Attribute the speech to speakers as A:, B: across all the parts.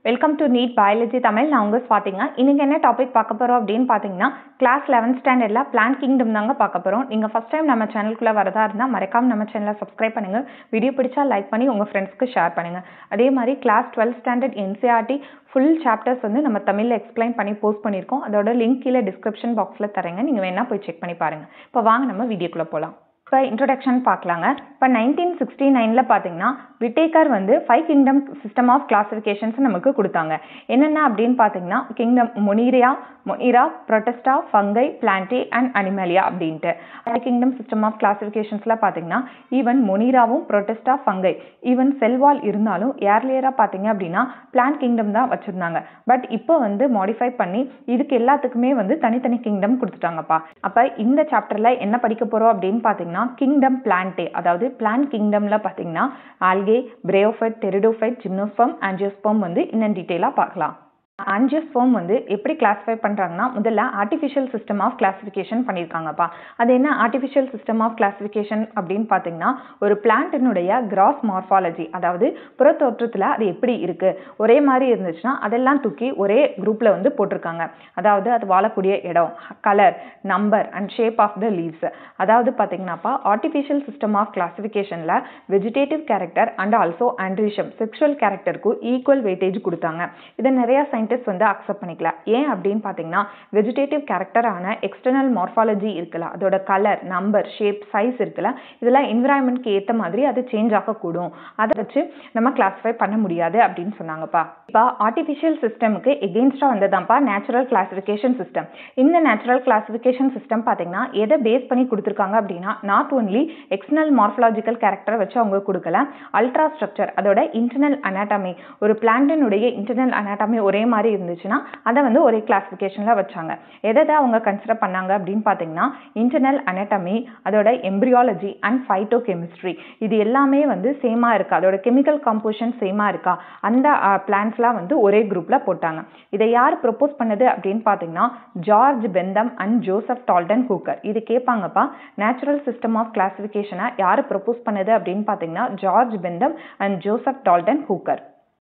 A: Welcome to NEET biology Tamil நான் உங்க ஸ்வாதிங்க இன்னைக்கு என்ன டாபிக் பார்க்க போறோம் அப்படின்னு பார்த்தீங்கன்னா கிளாஸ் லெவன்த் ஸ்டாண்டர்ட்ல பிளான் கிங்டம் தாங்க பார்க்க போறோம் நீங்க ஃபர்ஸ்ட் டைம் நம்ம சேனலுக்குள்ள வரதா இருந்தா மறக்காம நம்ம சேனலை சப்ஸ்கிரைப் பண்ணுங்க வீடியோ பிடிச்சா லைக் பண்ணி உங்க ஃப்ரெண்ட்ஸ்க்கு ஷேர் பண்ணுங்க அதே மாதிரி class twelfth standard NCERT full chapters வந்து நம்ம தமிழில் எக்ஸ்பிளைன் பண்ணி போஸ்ட் பண்ணியிருக்கோம் அதோட லிங்க் கீழே டிஸ்கிரிப்ஷன் பாக்ஸில் தரேங்க நீங்கள் வேணா போய் செக் பண்ணி பாருங்க இப்போ வாங்க நம்ம வீடியோக்குள்ளே போகலாம் இப்போ இன்ட்ரொடக்ஷன் பார்க்கலாங்க இப்போ நைன்டீன் சிக்ஸ்டி நைனில் பார்த்தீங்கன்னா விட்டேக்கர் வந்து five kingdom system of classifications நமக்கு கொடுத்தாங்க என்னென்ன அப்படின்னு பார்த்தீங்கன்னா kingdom Monera Monera Protista Fungi Plantae and Animalia அப்படின்ட்டு ஃபைவ் கிங்டம் சிஸ்டம் ஆஃப் கிளாசிஃபிகேஷன்ஸில் பார்த்தீங்கன்னா ஈவன் மொனீராவும் ப்ரொட்டஸ்டா ஃபங்கை ஈவன் செல்வால் இருந்தாலும் ஏர்லியராக பார்த்தீங்க அப்படின்னா பிளான்ட் கிங்டம் தான் வச்சுருந்தாங்க பட் இப்போ வந்து மாடிஃபை பண்ணி இதுக்கு எல்லாத்துக்குமே வந்து தனித்தனி கிங்டம் கொடுத்துட்டாங்கப்பா அப்போ இந்த சாப்டரில் என்ன படிக்க போகிறோம் அப்படின்னு பார்த்தீங்கன்னா கிங்டம் பிளான்டே அதாவது பிளான்ட் கிங்டம்ல பார்த்தீங்கன்னா algae bryophyte pteridophyte gymnosperm angiosperm வந்து இன்னும் டீட்டெயிலாக பார்க்கலாம் ஆன்ஜியோஸ்போம் வந்து எப்படி கிளாஸிஃபை பண்ணுறாங்கன்னா முதல்ல ஆர்டிஃபிஷியல் சிஸ்டம் ஆஃப் கிளாஸிஃபிகேஷன் பண்ணியிருக்காங்கப்பா அது என்ன ஆர்டிஃபிஷியல் சிஸ்டம் ஆஃப் கிளாஸிஃபிகேஷன் அப்படின்னு பார்த்தீங்கன்னா ஒரு பிளான்ட்டினுடைய கிராஸ் மார்ஃபாலஜி அதாவது புறத்தோற்றத்தில் அது எப்படி இருக்குது ஒரே மாதிரி இருந்துச்சுன்னா அதெல்லாம் தூக்கி ஒரே குரூப்பில் வந்து போட்டிருக்காங்க அதாவது அது வாழக்கூடிய இடம் colour number and shape of the leaves அதாவது பார்த்தீங்கன்னாப்பா ஆர்டிஃபிஷியல் சிஸ்டம் ஆஃப் கிளாஸிஃபிகேஷனில் vegetative character and also androecium sexual கேரக்டருக்கும் ஈக்குவல் வெயிட்டேஜ் கொடுத்தாங்க இதை நிறைய சயின்டிஸ்ட் வந்து அக்செப்ட் பண்ணிக்கலாம் ஏன் அப்படின்னு பார்த்தீங்கன்னா வெஜிடேட்டிவ் கேரக்டரான எக்ஸ்டர்னல் மார்ஃபாலஜி இருக்குல்ல அதோட கலர் நம்பர் ஷேப் சைஸ் இருக்குல்ல இதெல்லாம் என்விரான்மெண்ட்க்கு ஏற்ற மாதிரி அது சேஞ்ச் ஆகக்கூடும் அதை வச்சு நம்ம கிளாஸிஃபை பண்ண முடியாது அப்படின்னு சொன்னாங்கப்பா இப்போ ஆர்டிஃபிஷியல் சிஸ்டமுக்கு எகெயின்ஸ்டாக வந்ததான்ப்பா நேச்சுரல் கிளாஸிஃபிகேஷன் சிஸ்டம் இந்த நேச்சுரல் கிளாஸிஃபிகேஷன் சிஸ்டம் பார்த்தீங்கன்னா எதை பேஸ் பண்ணி கொடுத்துருக்காங்க அப்படின்னா நாட் ஓன்லி எக்ஸ்டர்னல் மார்ஃபலாஜிக்கல் கேரக்டரை வச்சு அவங்க கொடுக்கல அல்ட்ரா ஸ்ட்ரக்சர் அதோட இன்டர்னல் அனாட்டமி ஒரு பிளான்டனுடைய இன்டர்னல் அனாட்டமி ஒரே மாதிரி இருந்துச்சுன்னா அதை வந்து ஒரே கிளாஸிஃபிகேஷனில் வச்சாங்க எதை தான் அவங்க கன்சிடர் பண்ணாங்க அப்படின்னு பார்த்தீங்கன்னா இன்டர்னல் அனாட்டமி அதோட எம்ப்ரியாலஜி அண்ட் ஃபைட்டோ கெமிஸ்ட்ரி இது எல்லாமே வந்து சேமாக இருக்கா அதோட கெமிக்கல் காம்போசிஷன் சேமாக இருக்கா அந்த பிளான்ஸ்லாம் வந்து ஒரே குரூப்பில் போட்டாங்க இதை யார் ப்ரொப்போஸ் பண்ணது அப்படின்னு பார்த்தீங்கன்னா George Bentham and Joseph Dalton Hooker இது கேட்பாங்கப்பா நேச்சுரல் சிஸ்டம் ஆஃப் கிளாஸிஃபிகேஷனை யார் ப்ரொப்போஸ் பண்ணது அப்படின்னு பார்த்தீங்கன்னா George Bentham and Joseph Dalton Hooker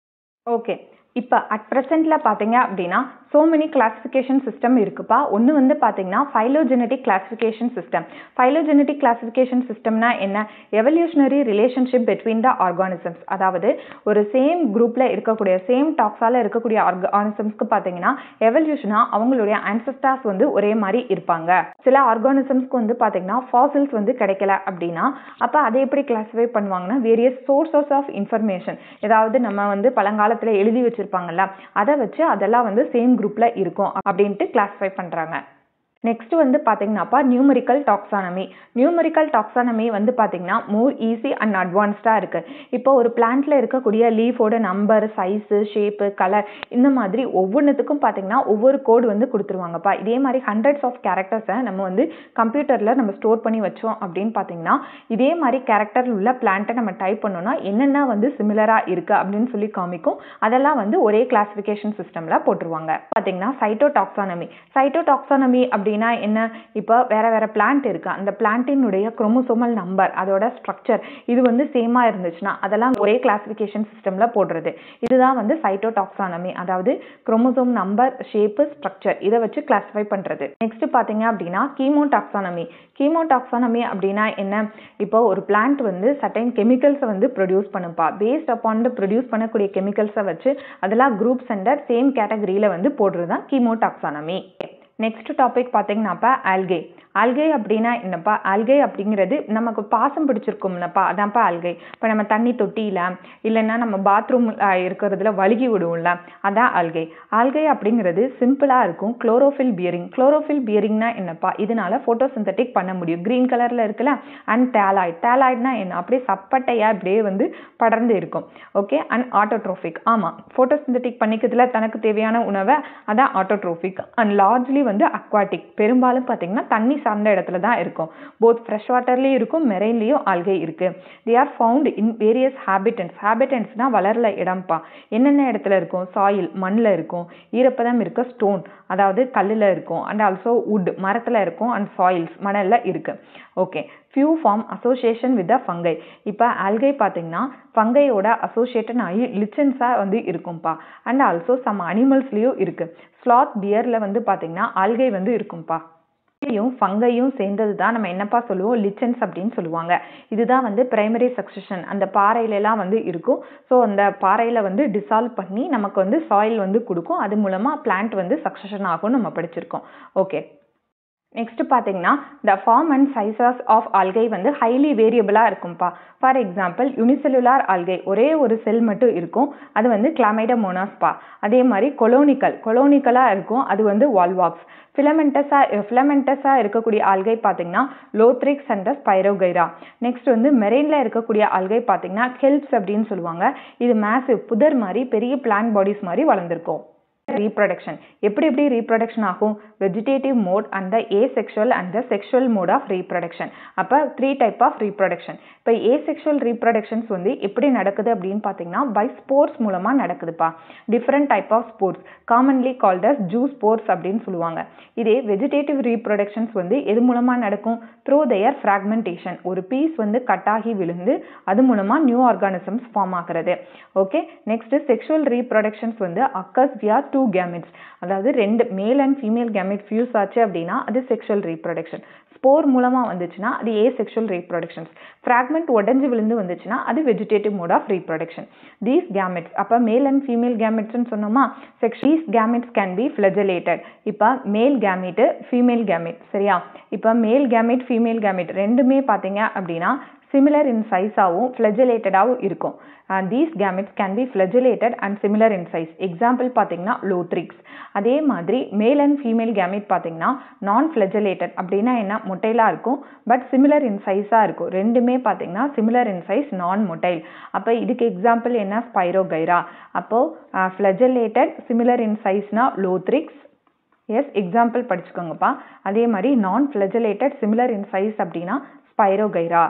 A: okay இப்போ அட் ப்ரெசென்ட்டில் பார்த்தீங்க அப்படின்னா ஸோ மெனி கிளாஸிஃபிகேஷன் சிஸ்டம் இருக்குப்பா ஒன்று வந்து பார்த்தீங்கன்னா phylogenetic classification system phylogenetic classification சிஸ்டம்னா என்ன evolutionary relationship between the organisms அதாவது ஒரு சேம் குரூப்பில் இருக்கக்கூடிய சேம் டாக்ஸால் இருக்கக்கூடிய ஆர்கானிசம்ஸ்க்கு பார்த்தீங்கன்னா எவல்யூஷனாக அவங்களுடைய ஆன்சஸ்டார்ஸ் வந்து ஒரே மாதிரி இருப்பாங்க சில ஆர்கானிசம்ஸ்க்கு வந்து பார்த்தீங்கன்னா ஃபாசில்ஸ் வந்து கிடைக்கல அப்படின்னா அப்போ அதை எப்படி கிளாஸிஃபை பண்ணுவாங்கன்னா வேரியஸ் சோர்சஸ் ஆஃப் இன்ஃபர்மேஷன் ஏதாவது நம்ம வந்து பழங்காலத்தில் எழுதி வச்சிருப்பாங்கல்ல அதை வச்சு அதெல்லாம் வந்து சேம் குரூப்பில் இருக்கும் அப்படின்ட்டு கிளாஸிஃபை பண்ணுறாங்க நெக்ஸ்ட் வந்து பார்த்தீங்கன்னாப்பா நியூமரிக்கல் டாக்ஸானமி நியூமரிக்கல் டாக்ஸானமி வந்து பார்த்தீங்கன்னா மோர் ஈஸி அண்ட் அட்வான்ஸ்டாக இருக்குது இப்போ ஒரு பிளான்ட்டில் இருக்கக்கூடிய லீஃபோட நம்பர் சைஸு ஷேப்பு கலர் இந்த மாதிரி ஒவ்வொன்றுத்துக்கும் பார்த்தீங்கன்னா ஒவ்வொரு கோடு வந்து கொடுத்துருவாங்கப்பா இதே மாதிரி ஹண்ட்ரட்ஸ் ஆஃப் கேரக்டர்ஸை நம்ம வந்து கம்ப்யூட்டரில் நம்ம ஸ்டோர் பண்ணி வச்சோம் அப்படின்னு பார்த்தீங்கன்னா இதே மாதிரி கேரக்டர் உள்ள பிளான்ட்டை நம்ம டைப் பண்ணோம்னா என்னென்ன வந்து சிமிலராக இருக்குது அப்படின்னு சொல்லி காமிக்கும் அதெல்லாம் வந்து ஒரே கிளாஸிஃபிகேஷன் சிஸ்டமில் போட்டுருவாங்க பார்த்தீங்கன்னா சைட்டோ டாக்ஸானமி சைட்டோ டாக்ஸானமி அப்படி அப்படின்னா என்ன இப்போ வேற வேற பிளான்ட் இருக்கு அந்த பிளான்ட்டினுடைய குரோமோசோமல் நம்பர் அதோட ஸ்ட்ரக்சர் இது வந்து சேமா இருந்துச்சுன்னா அதெல்லாம் ஒரே கிளாசிஃபிகேஷன் சிஸ்டம்ல போடுறது இதுதான் வந்து சைட்டோடாக்சானமி அதாவது குரோமோசோம் நம்பர் ஷேப்பு ஸ்ட்ரக்சர் இதை வச்சு கிளாஸிஃபை பண்றது நெக்ஸ்ட் பாத்தீங்க அப்படின்னா கீமோடாக்சானமி கீமோடாக்சானமி அப்படின்னா என்ன இப்போ ஒரு பிளான்ட் வந்து சர்டைன் கெமிக்கல்ஸை வந்து ப்ரொடியூஸ் பண்ணுப்பா பேஸ்ட் அப்பான் ப்ரொடியூஸ் பண்ணக்கூடிய கெமிக்கல்ஸை வச்சு அதெல்லாம் குரூப் சென்டர் சேம் கேட்டகரியில வந்து போடுறது தான் கீமோடாக்சானமி நெக்ஸ்ட் டாபிக் பார்த்தீங்கன்னாப்பா ஆல்கே ஆல்கை அப்படின்னா என்னப்பா ஆல்கை அப்படிங்கிறது நமக்கு பாசம் பிடிச்சிருக்கும்லப்பா அதான்ப்பா ஆல்கை இப்போ நம்ம தண்ணி தொட்டியில் இல்லைன்னா நம்ம பாத்ரூம் இருக்கிறதுல வழுகி விடுவோம்ல அதான் ஆல்கை ஆல்கை அப்படிங்கிறது சிம்பிளாக இருக்கும் குளோரோஃபில் பியரிங் குளோரோஃபில் பியரிங்னா என்னப்பா இதனால ஃபோட்டோசிந்தட்டிக் பண்ண முடியும் க்ரீன் கலரில் இருக்குல்ல அண்ட் டேலாய்ட் டேலாய்ட்னா என்ன அப்படியே சப்பட்டையாக இப்படியே வந்து படர்ந்து இருக்கும் ஓகே அண்ட் ஆட்டோட்ரோஃபிக் ஆமாம் ஃபோட்டோசிந்தட்டிக் பண்ணிக்கிறதுல தனக்கு தேவையான உணவை அதான் ஆட்டோட்ரோஃபிக் அண்ட் லார்ஜ்லி வந்து அக்வாட்டிக் பெரும்பாலும் பார்த்தீங்கன்னா தண்ணி சார்ந்த இடத்துல தான் இருக்கும் போத் ஃப்ரெஷ் வாட்டர்லேயும் இருக்கும் மெரெயின்லேயும் ஆல்கை இருக்கு they are found in various habitats ஹேபிட்டன்ஸ்னா வளரல இடம்ப்பா என்னென்ன இடத்துல இருக்கும் சாயில் மண்ணில் இருக்கும் ஈரப்பதம் இருக்க ஸ்டோன் அதாவது கல்லில் இருக்கும் அண்ட் ஆல்சோ வுட் மரத்தில் இருக்கும் அண்ட் சாயில்ஸ் மணலில் இருக்கு okay few form association with the fungi இப்போ ஆல்கை பார்த்தீங்கன்னா ஃபங்கையோட அசோசியேட்டன் ஆகி லிச்சன்ஸாக வந்து இருக்கும்ப்பா அண்ட் ஆல்சோ சம் அனிமல்ஸ்லேயும் இருக்குது ஸ்லாத் பியரில் வந்து பார்த்தீங்கன்னா ஆல்கை வந்து இருக்கும்ப்பா யும் ஃபங்கையும் சேர்ந்தது தான் நம்ம என்னப்பா சொல்லுவோம் லிச்சன்ஸ் அப்படின்னு சொல்லுவாங்க இதுதான் வந்து பிரைமரி சக்சஷன் அந்த பாறையிலலாம் வந்து இருக்கும் ஸோ அந்த பாறையில் வந்து டிசால்வ் பண்ணி நமக்கு வந்து சாயில் வந்து கொடுக்கும் அது மூலமாக பிளான்ட் வந்து சக்சஷன் ஆகும்னு நம்ம படிச்சிருக்கோம் ஓகே நெக்ஸ்ட் பார்த்தீங்கன்னா the form and sizes of algae வந்து ஹைலி வேரியபிளாக இருக்கும்ப்பா ஃபார் எக்ஸாம்பிள் யூனிசெல்லுலார் ஆல்கை ஒரே ஒரு செல் மட்டும் இருக்கும் அது வந்து கிளாமைடமோனாஸ்பா அதே மாதிரி கொலோனிக்கல் கொலோனிக்கலாக இருக்கும் அது வந்து வால்வாக்ஸ் ஃபிலமெண்டஸாக ஃபிலமெண்டஸாக இருக்கக்கூடிய ஆல்கை பார்த்தீங்கன்னா லோத்ரிக்ஸ் அண்ட் ஸ்பைரோகைரா நெக்ஸ்ட் வந்து மெரெயினில் இருக்கக்கூடிய ஆல்கை பார்த்தீங்கன்னா ஹெல்ப்ஸ் அப்படின்னு சொல்லுவாங்க இது மேசிவ் புதர் மாதிரி பெரிய பிளான்ட் பாடிஸ் மாதிரி வளர்ந்துருக்கும் ரீப்ரொடக்ஷன் எப்படி எப்படி ரீப்ரொடக்ஷன் ஆகும் vegetative mode and the asexual and the sexual mode of reproduction அப்போ த்ரீ டைப் ஆஃப் ரீப்ரொடக்ஷன் இப்போ ஏ செக்ஷுவல் ரீப்ரொடக்ஷன்ஸ் வந்து எப்படி நடக்குது அப்படின்னு பார்த்தீங்கன்னா பை ஸ்போர்ட்ஸ் மூலமாக நடக்குதுப்பா different type of spores commonly called as zoospores அப்படின்னு சொல்லுவாங்க இதே வெஜிடேட்டிவ் ரீப்ரொடக்ஷன்ஸ் வந்து எது மூலமாக நடக்கும் த்ரூ தயர் ஃப்ராக்மெண்டேஷன் ஒரு பீஸ் வந்து கட் ஆகி விழுந்து அது மூலமாக நியூ ஆர்கானிசம்ஸ் ஃபார்ம் ஆகிறது ஓகே நெக்ஸ்ட் செக்ஷுவல் ரீப்ரொடக்ஷன்ஸ் வந்து அக்கஸ் வியா டூ கேமெட்ஸ் அதாவது ரெண்டு மேல் அண்ட் ஃபீமேல் கேமெட் ஃபியூஸ் ஆச்சு அப்படின்னா அது செக்ஷுவல் ரீப்ரொடக்ஷன் ஸ்போர் மூலமாக வந்துச்சுன்னா அது ஏ செக்ஷுவல் ரீப்ரொடக்ஷன்ஸ் ஃப்ராக்மெண்ட் உடஞ்சி விழுந்து வந்துச்சுன்னா அது vegetative mode of reproduction these gametes அப்போ மேல் அண்ட் ஃபீமேல் கேமெட்ஸ்னு சொன்னோமா செக்ஷ் these gametes can be flagellated இப்போ மேல் கேமெட்டு ஃபீமேல் கேமெட் சரியா இப்போ மேல் கேமெட் ஃபீமேல் கேமெட் ரெண்டுமே பார்த்தீங்க அப்படின்னா சிமிலர் இன் சைஸாகவும் ஃப்ளஜலேட்டடாகவும் இருக்கும் these gametes can be flagellated and similar in size example பார்த்தீங்கன்னா லோட்ரிக்ஸ் அதே மாதிரி மேல் அண்ட் ஃபீமேல் கேமெட் பார்த்தீங்கன்னா நான் ஃப்ளஜலேட்டட் அப்படின்னா என்ன மொட்டைலாக இருக்கும் பட் சிமிலர் இன் சைஸாக இருக்கும் ரெண்டுமே பார்த்தீங்கன்னா similar in size non motile அப்போ இதுக்கு எக்ஸாம்பிள் என்ன ஸ்பைரோகைரா அப்போது ஃப்ளஜலேட்டட் சிமிலர் இன் சைஸ்னா லோத்ரிக்ஸ் எஸ் எக்ஸாம்பிள் படிச்சுக்கோங்கப்பா அதே மாதிரி non flagellated similar in size அப்படின்னா ஸ்பைரோகைரா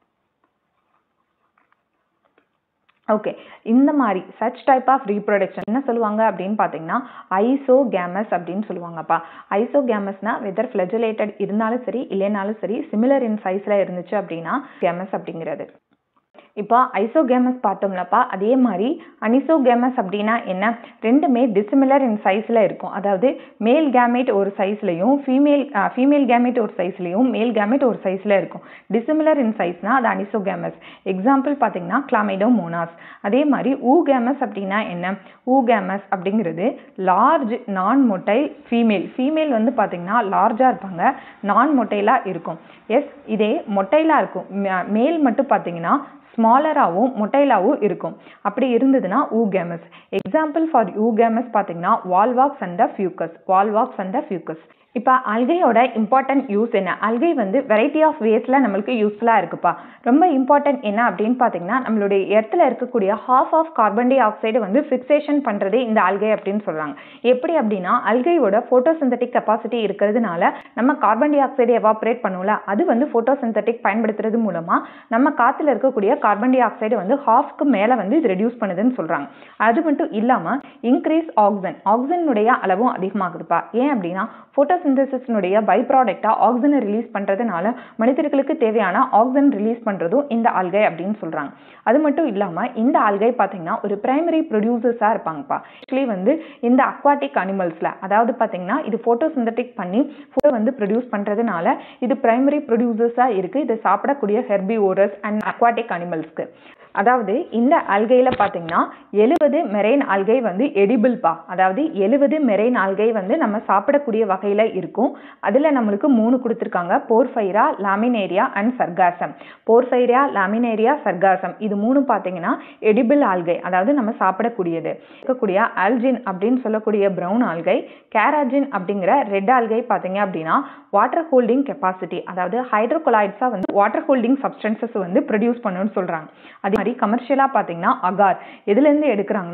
A: ஓகே இந்த மாதிரி சச் டைப் ஆஃப் ரீப்ரொடக்ஷன் என்ன சொல்லுவாங்க அப்படின்னு பார்த்தீங்கன்னா ஐசோகேமஸ் அப்படின்னு சொல்லுவாங்கப்பா ஐசோகேமஸ்னா வெதர் ஃப்ளஜலேட்டட் இருந்தாலும் சரி இல்லைனாலும் சரி சிமிலர் இன் சைஸில் இருந்துச்சு அப்படின்னா கேமஸ் அப்படிங்கிறது இப்போ ஐசோகேமஸ் பார்த்தோம்லப்பா அதே மாதிரி அனிசோகேமஸ் அப்படின்னா என்ன ரெண்டுமே டிசிமிலர் இன் சைஸில் இருக்கும் அதாவது மேல் கேமேட் ஒரு சைஸ்லையும் ஃபீமேல் ஃபீமேல் கேமேட் ஒரு சைஸ்லையும் மேல் கேமேட் ஒரு சைஸில் இருக்கும் டிசிமிலர் இன் சைஸ்னா அது அனிசோகேமஸ் எக்ஸாம்பிள் பார்த்தீங்கன்னா கிளாமைடோ மோனாஸ் அதே மாதிரி ஊகேமஸ் அப்படின்னா என்ன ஊகேமஸ் அப்படிங்கிறது லார்ஜ் நான் மொட்டைல் ஃபீமேல் ஃபீமேல் வந்து பார்த்தீங்கன்னா லார்ஜாக இருப்பாங்க நான் மொட்டைலாக இருக்கும் எஸ் இதே மொட்டைலாக இருக்கும் மேல் மட்டும் பார்த்தீங்கன்னா ஸ்மாலராகவும் மொட்டைலாகவும் இருக்கும் அப்படி இருந்ததுன்னா ஊகேமஸ் எக்ஸாம்பிள் ஃபார் ஊகேமஸ் பார்த்தீங்கன்னா Volvox and the Fucus Volvox and the Fucus இப்போ அல்கையோட இம்பார்ட்டன்ட் யூஸ் என்ன அல்கை வந்து வெரைட்டி ஆஃப் வேஸில் நம்மளுக்கு யூஸ்ஃபுல்லாக இருக்குப்பா ரொம்ப இம்பார்ட்டன்ட் என்ன அப்படின்னு பார்த்தீங்கன்னா நம்மளுடைய எர்த்தில் இருக்கக்கூடிய half of carbon dioxide வந்து ஃபிக்சேஷன் பண்ணுறதே இந்த அல்கை அப்படின்னு சொல்கிறாங்க எப்படி அப்படின்னா அல்கையோட ஃபோட்டோசிந்தட்டிக் கெப்பாசிட்டி இருக்கிறதுனால நம்ம கார்பன் டை ஆக்சைடு எவாப்ரேட் பண்ணுவோம்ல அது வந்து ஃபோட்டோசிந்தட்டிக் பயன்படுத்துறது மூலமாக நம்ம காற்றுல இருக்கக்கூடிய கார்பன் டை ஆக்சைடு வந்து ஹாஃப்க்கு மேலே வந்து இது ரெடியூஸ் பண்ணுதுன்னு சொல்கிறாங்க அது மட்டும் இல்லாமல் இன்க்ரீஸ் ஆக்சிஜன் ஆக்சிஜனுடைய அளவும் அதிகமாகுதுப்பா ஏன் அப்படின்னா ஃபோட்டோசிந்தசிஸ்னுடைய பை ப்ராடக்டாக ஆக்சிஜனை ரிலீஸ் பண்ணுறதுனால மனிதர்களுக்கு தேவையான ஆக்சிஜன் ரிலீஸ் பண்ணுறதும் இந்த ஆல்கை அப்படின்னு சொல்கிறாங்க அது மட்டும் இல்லாமல் இந்த ஆல்கை பார்த்தீங்கன்னா ஒரு பிரைமரி ப்ரொடியூசர்ஸாக இருப்பாங்கப்பா ஆக்சுவலி வந்து இந்த அக்வாட்டிக் அனிமல்ஸில் அதாவது பார்த்தீங்கன்னா இது ஃபோட்டோசிந்தட்டிக் பண்ணி ஃபோட்டோ வந்து ப்ரொடியூஸ் பண்ணுறதுனால இது பிரைமரி ப்ரொடியூசர்ஸாக இருக்குது இதை சாப்பிடக்கூடிய ஹெர்பி ஓரஸ் அண்ட் அக்வாட்டிக் அனிமல்ஸ்க்கு அதாவது இந்த ஆல்கையில் பார்த்தீங்கன்னா எழுபது மெரெயின் ஆல்கை வந்து எடிபிள்பா அதாவது எழுபது மெரெயின் ஆல்கை வந்து நம்ம சாப்பிடக்கூடிய வகையில் இருக்கும் அதில் நம்மளுக்கு மூணு கொடுத்துருக்காங்க Porphyra Laminaria and Sargassum Porphyra Laminaria Sargassum இது மூணு பார்த்தீங்கன்னா எடிபிள் ஆல்கை அதாவது நம்ம சாப்பிடக்கூடியது இருக்கக்கூடிய ஆல்ஜின் அப்படின்னு சொல்லக்கூடிய ப்ரௌன் ஆல்கை கேராஜின் அப்படிங்கிற ரெட் ஆல்கை பார்த்தீங்க அப்படின்னா வாட்டர் ஹோல்டிங் கெப்பாசிட்டி அதாவது ஹைட்ரோகொலாய்ட்ஸாக வந்து வாட்டர் ஹோல்டிங் சப்ஸ்டன்சஸ் வந்து ப்ரொடியூஸ் பண்ணணும்னு சொல்கிறாங்க அதே மாதிரி கமர்ஷியலாக பார்த்தீங்கன்னா அகார் எதுலேருந்து எடுக்கிறாங்கன்னா ஜெலே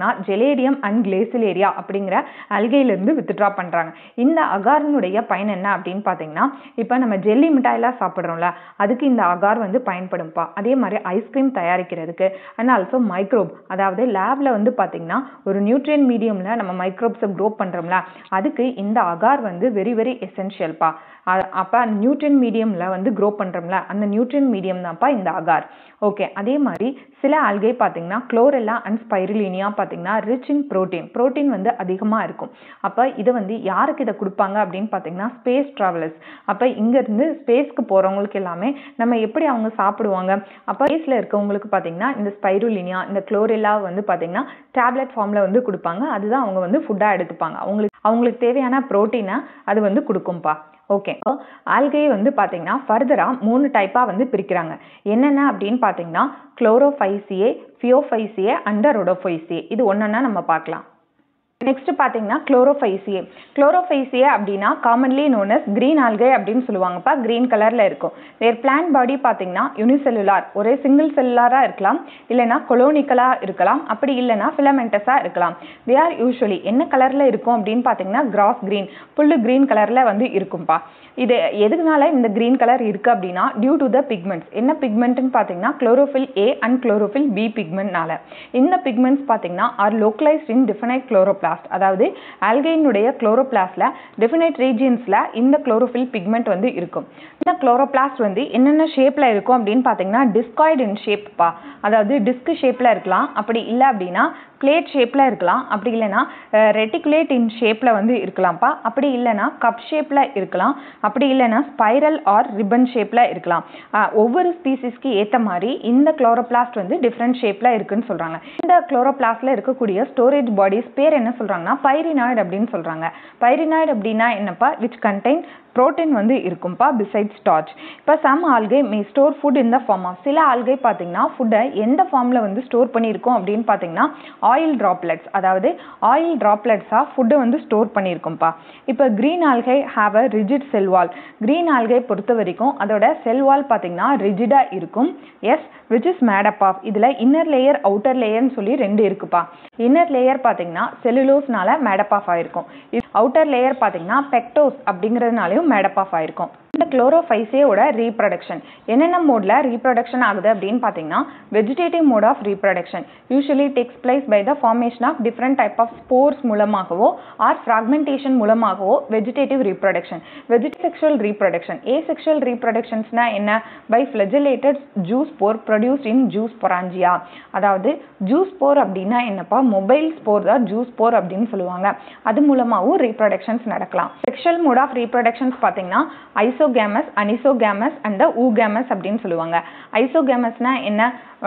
A: பலேடியம் அண்ட் கிளேசிலேரியா அப்படிங்கிற அல்கையிலிருந்து வித்ட்ரா பண்ணுறாங்க இந்த அகாரினுடைய பயன் என்ன அப்படின்னு பார்த்தீங்கன்னா இப்போ நம்ம ஜெல்லி மிட்டாயெல்லாம் சாப்பிட்றோம்ல அதுக்கு இந்த அகார் வந்து பயன்படும்ப்பா அதே மாதிரி ஐஸ்கிரீம் தயாரிக்கிறதுக்கு அண்ட் ஆல்சோ மைக்ரோப் அதாவது லேபில் வந்து பார்த்தீங்கன்னா ஒரு நியூட்ரியன் மீடியமில் நம்ம மைக்ரோப்ஸை க்ரோ பண்ணுறோம்ல அதுக்கு இந்த அகார் வந்து வெரி வெரி எசென்ஷியல்ப்பா அப்போ நியூட்ரியன் மீடியமில் வந்து க்ரோ பண்ணுறோம்ல அந்த நியூட்ரியன் மீடியம் தான்ப்பா இந்த அகார் ஓகே அதே மாதிரி சில ஆல்கை பார்த்தீங்கன்னா குளோரெல்லா அண்ட் ஸ்பைருலினியா பார்த்தீங்கன்னா ரிச் இன் ப்ரோட்டீன் ப்ரோட்டீன் வந்து அதிகமாக இருக்கும் அப்போ இதை வந்து யாருக்கு இதை கொடுப்பாங்க அப்படின்னு பார்த்தீங்கன்னா ஸ்பேஸ் ட்ராவலர்ஸ் அப்போ இங்கேருந்து ஸ்பேஸ்க்கு போகிறவங்களுக்கு எல்லாமே நம்ம எப்படி அவங்க சாப்பிடுவாங்க அப்போ ஸ்பேஸில் இருக்கவங்களுக்கு பார்த்தீங்கன்னா இந்த ஸ்பைருலினியா இந்த குளோரெல்லா வந்து பார்த்தீங்கன்னா டேப்லெட் ஃபார்மில் வந்து கொடுப்பாங்க அதுதான் அவங்க வந்து ஃபுட்டாக எடுத்துப்பாங்க அவங்களுக்கு அவங்களுக்கு தேவையான ப்ரோட்டீனை அது வந்து கொடுக்கும்ப்பா ஓகே ஆல்கையை வந்து பார்த்தீங்கன்னா ஃபர்தராக மூணு டைப்பாக வந்து பிரிக்கிறாங்க என்னென்ன அப்படின்னு பார்த்தீங்கன்னா குளோரோஃபைசியே ஃபியோஃபைசியே அண்ட் ரொடோஃபைசியே இது ஒன்றா நம்ம பார்க்கலாம் நெக்ஸ்ட் பார்த்தீங்கன்னா குளோரோஃபைசியே குளோரோஃபைசியே அப்படின்னா commonly known as green algae அப்படின்னு சொல்லுவாங்கப்பா கிரீன் கலரில் இருக்கும் தேர் பிளான்ட் பாடி பார்த்தீங்கன்னா யூனிசெல்லுலார் ஒரே சிங்கிள் செல்லுலாராக இருக்கலாம் இல்லைனா கொலோனிக்கலாக இருக்கலாம் அப்படி இல்லைனா ஃபிலமெண்டஸாக இருக்கலாம் தே ஆர் யூஸ்வலி என்ன கலரில் இருக்கும் அப்படின்னு பார்த்தீங்கன்னா கிராஸ் கிரீன் புல்லு கிரீன் கலரில் வந்து இருக்கும்பா இது எதுனால இந்த கிரீன் கலர் இருக்குது அப்படின்னா டியூ டு த பிக்மெண்ட்ஸ் என்ன பிக்மெண்ட்னு பார்த்தீங்கன்னா chlorophyll a and chlorophyll b பிக்மெண்ட்னால இந்த பிக்மெண்ட்ஸ் பார்த்தீங்கன்னா are localized in definite chloroplast அதாவது ஆல்கைனுடைய குளோரோபிளாஸ்ட்ல டிஃபனைட் ரீஜியன்ஸில் இந்த குளோரோஃபில் பிக்மெண்ட் வந்து இருக்கும் இந்த குளோரோபிளாஸ்ட் வந்து என்னென்ன ஷேப்பில் இருக்கும் அப்படின்னு பார்த்தீங்கன்னா டிஸ்காய்டு இன் ஷேப்பா அதாவது டிஸ்க் ஷேப்பில் இருக்கலாம் அப்படி இல்லை அப்படின்னா பிளேட் ஷேப்பில் இருக்கலாம் அப்படி இல்லைன்னா ரெட்டிகுலேட் இன் ஷேப்பில் வந்து இருக்கலாம்ப்பா அப்படி இல்லைன்னா கப் ஷேப்பில் இருக்கலாம் அப்படி இல்லைன்னா ஸ்பைரல் ஆர் ரிப்பன் ஷேப்பில் இருக்கலாம் ஒவ்வொரு ஸ்பீசிஸ்க்கு ஏற்ற மாதிரி இந்த குளோரோபிளாஸ்ட் வந்து டிஃப்ரெண்ட் ஷேப்பில் இருக்குன்னு சொல்கிறாங்க இந்த குளோரோபிளாஸ்டில் இருக்கக்கூடிய ஸ்டோரேஜ் பாடிஸ் பேர் என்ன சொல்கிறாங்கன்னா பைரினாய்டு அப்படின்னு சொல்கிறாங்க பைரினாய்டு அப்படின்னா என்னப்பா விச் கண்டெயின் ப்ரோட்டீன் வந்து இருக்கும்ப்பா பிசைட் ஸ்டார்ச் இப்போ some algae may store food இந்த ஃபார்ம் ஆஃப் சில ஆல்கை பார்த்தீங்கன்னா ஃபுட்டை எந்த ஃபார்மில் வந்து ஸ்டோர் பண்ணியிருக்கோம் அப்படின்னு பார்த்தீங்கன்னா ஆயில் ட்ராப்லெட்ஸ் அதாவது ஆயில் ட்ராப்லெட்ஸாக ஃபுட்டை வந்து ஸ்டோர் பண்ணியிருக்கும்ப்பா இப்போ green algae have a rigid cell wall green algae பொறுத்த வரைக்கும் அதோட செல்வால் பார்த்தீங்கன்னா ரிஜிடாக இருக்கும் as which is made up of இதில் இன்னர் லேயர் அவுட்டர் லேயர்னு சொல்லி ரெண்டு இருக்குப்பா இன்னர் லேயர் பார்த்தீங்கன்னா செல்லுலோஸ்னால மேடப் ஆஃப் ஆயிருக்கும் அவுட்டர் லேயர் பார்த்தீங்கன்னா பெக்டோஸ் அப்படிங்கிறதுனாலையும் மேடப் ஆஃப் ஆயிருக்கும் இந்த குளோரோஃபைசேயோட ரீப்ரொடக்ஷன் என்னென்ன மோடில் ரீப்ரொடக்ஷன் ஆகுது அப்படின்னு பார்த்தீங்கன்னா vegetative mode of reproduction usually takes place by the formation of different type of spores மூலமாகவோ ஆர் ஃப்ராக்மெண்டேஷன் மூலமாகவோ வெஜிடேட்டிவ் ரீப்ரொடக்ஷன் வெஜிடெக்சுவல் ரீப்ரொடக்ஷன் ஏ செக்ஷுவல் ரீப்ரொடக்ஷன்ஸ்னா என்ன by flagellated zoospores produced in zoosporangia அதாவது zoospores அப்படின்னா என்னப்பா motile spore தான் zoospores அப்படின்னு சொல்லுவாங்க அது மூலமாகவும் ரீப்ரொடக்ஷன்ஸ் நடக்கலாம் செக்ஷுவல் மோட் ஆஃப் ரீப்ரொடக்ஷன்ஸ் பார்த்தீங்கன்னா ஐசோகேமஸ் அனிசோகேமஸ் அண்ட் ஊகேமஸ் அப்படின்னு சொல்லுவாங்க ஐசோகேமஸ்னா என்ன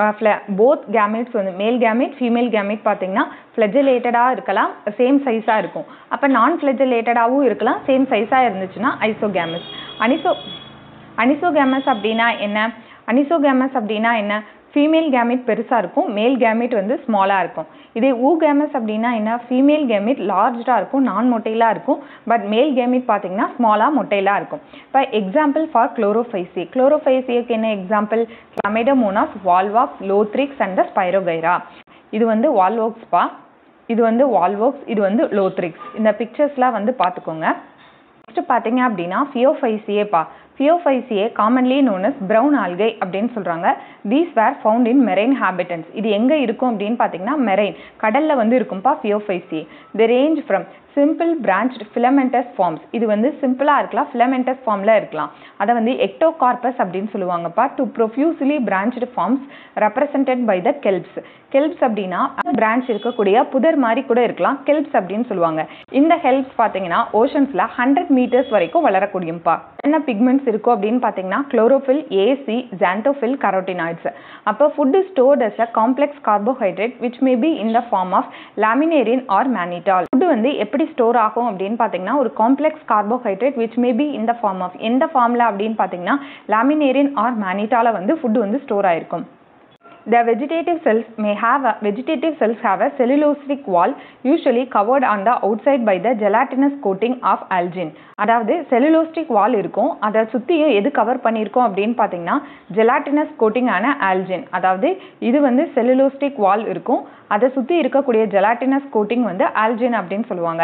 A: போத் கேமெட்ஸ் வந்து மேல் கேமெட் ஃபீமேல் கேமெட் பார்த்தீங்கன்னா ஃப்ளெஜிலேட்டடாக இருக்கலாம் சேம் சைஸாக இருக்கும் அப்போ நான் ஃப்ளெஜிலேட்டடாகவும் இருக்கலாம் சேம் சைஸாக இருந்துச்சுன்னா ஐசோகேமஸ் அனிசோ அனிசோகேமஸ் அப்படின்னா என்ன அனிசோகேமஸ் அப்படின்னா என்ன ஃபீமேல் கேமெட் பெருசாக இருக்கும் மேல் கேமெட் வந்து ஸ்மாலாக இருக்கும் இதே ஊ கேமஸ் அப்படின்னா என்ன ஃபீமேல் கேமெட் லார்ஜாக இருக்கும் நான் மொட்டைலாக இருக்கும் பட் மேல் கேமெட் பார்த்தீங்கன்னா ஸ்மாலாக மொட்டைலாக இருக்கும் இப்போ எக்ஸாம்பிள் ஃபார் குளோரோஃபைசி குளோரோஃபைசிக்கு என்ன example Chlamydomonas Volvox Ulothrix and Spirogyra இது வந்து வால்வோக்ஸ்பா இது வந்து வால்வோக்ஸ் இது வந்து லோத்ரிக்ஸ் இந்த பிக்சர்ஸ்லாம் வந்து பார்த்துக்கோங்க நெக்ஸ்ட் பார்த்தீங்க அப்படின்னா ஃபியோஃபைசியேப்பா Phaeophyceae commonly known as brown algae அப்படின்னு சொல்கிறாங்க these were found in marine habitats இது எங்கே இருக்கும் அப்படின்னு பார்த்தீங்கன்னா மெரைன் கடலில் வந்து இருக்கும்பா Phaeophyceae the range from simple branch filamentous forms இது வந்து சிம்பிளாக இருக்கலாம் ஃபிலமெண்டஸ் ஃபார்மில் இருக்கலாம் அதை வந்து எக்டோகார்பஸ் அப்படின்னு சொல்லுவாங்கப்பா to profusely branched forms represented by the kelps kelps அப்படின்னா பிரான்ச் இருக்கக்கூடிய புதர் மாதிரி கூட இருக்கலாம் கெல்ப்ஸ் அப்படின்னு சொல்லுவாங்க இந்த ஹெல்ப்ஸ் பார்த்தீங்கன்னா ஓஷன்ஸில் ஹண்ட்ரட் மீட்டர்ஸ் வரைக்கும் வளரக்கூடியப்பா என்ன பிக்மெண்ட்ஸ் இருக்கும் அப்படின்னு பார்த்தீங்கன்னா குளோரோஃபில் ஏசி ஜான்டோஃபில் கரோட்டினாய்ட்ஸ் அப்போ food stored as a complex carbohydrate which may be in the form of laminarin or mannitol food வந்து எப்படி ஸ்டோர் ஆகும் அப்படின்னு பார்த்தீங்கன்னா ஒரு complex carbohydrate which may be இந்த ஃபார்ம் ஆஃப் எந்த ஃபார்மில் அப்படின்னு பார்த்தீங்கன்னா லாமினேரின் ஆர் மேனிட்டால வந்து ஃபுட்டு வந்து ஸ்டோர் ஆயிருக்கும் The vegetative cells may have a vegetative cells have a cellulosic wall usually covered on the outside by the gelatinous coating of algin. அதாவது செல்லுலோஸ்டிக் வால் இருக்கும் அதை சுற்றியும் எது கவர் பண்ணியிருக்கோம் அப்படின்னு பார்த்தீங்கன்னா ஜெலாட்டினஸ் கோட்டிங் ஆன ஆல்ஜின் அதாவது இது வந்து செல்லுலோஸ்டிக் வால் இருக்கும் அதை சுற்றி இருக்கக்கூடிய ஜெலாட்டினஸ் கோட்டிங் வந்து ஆல்ஜின் அப்படின்னு சொல்லுவாங்க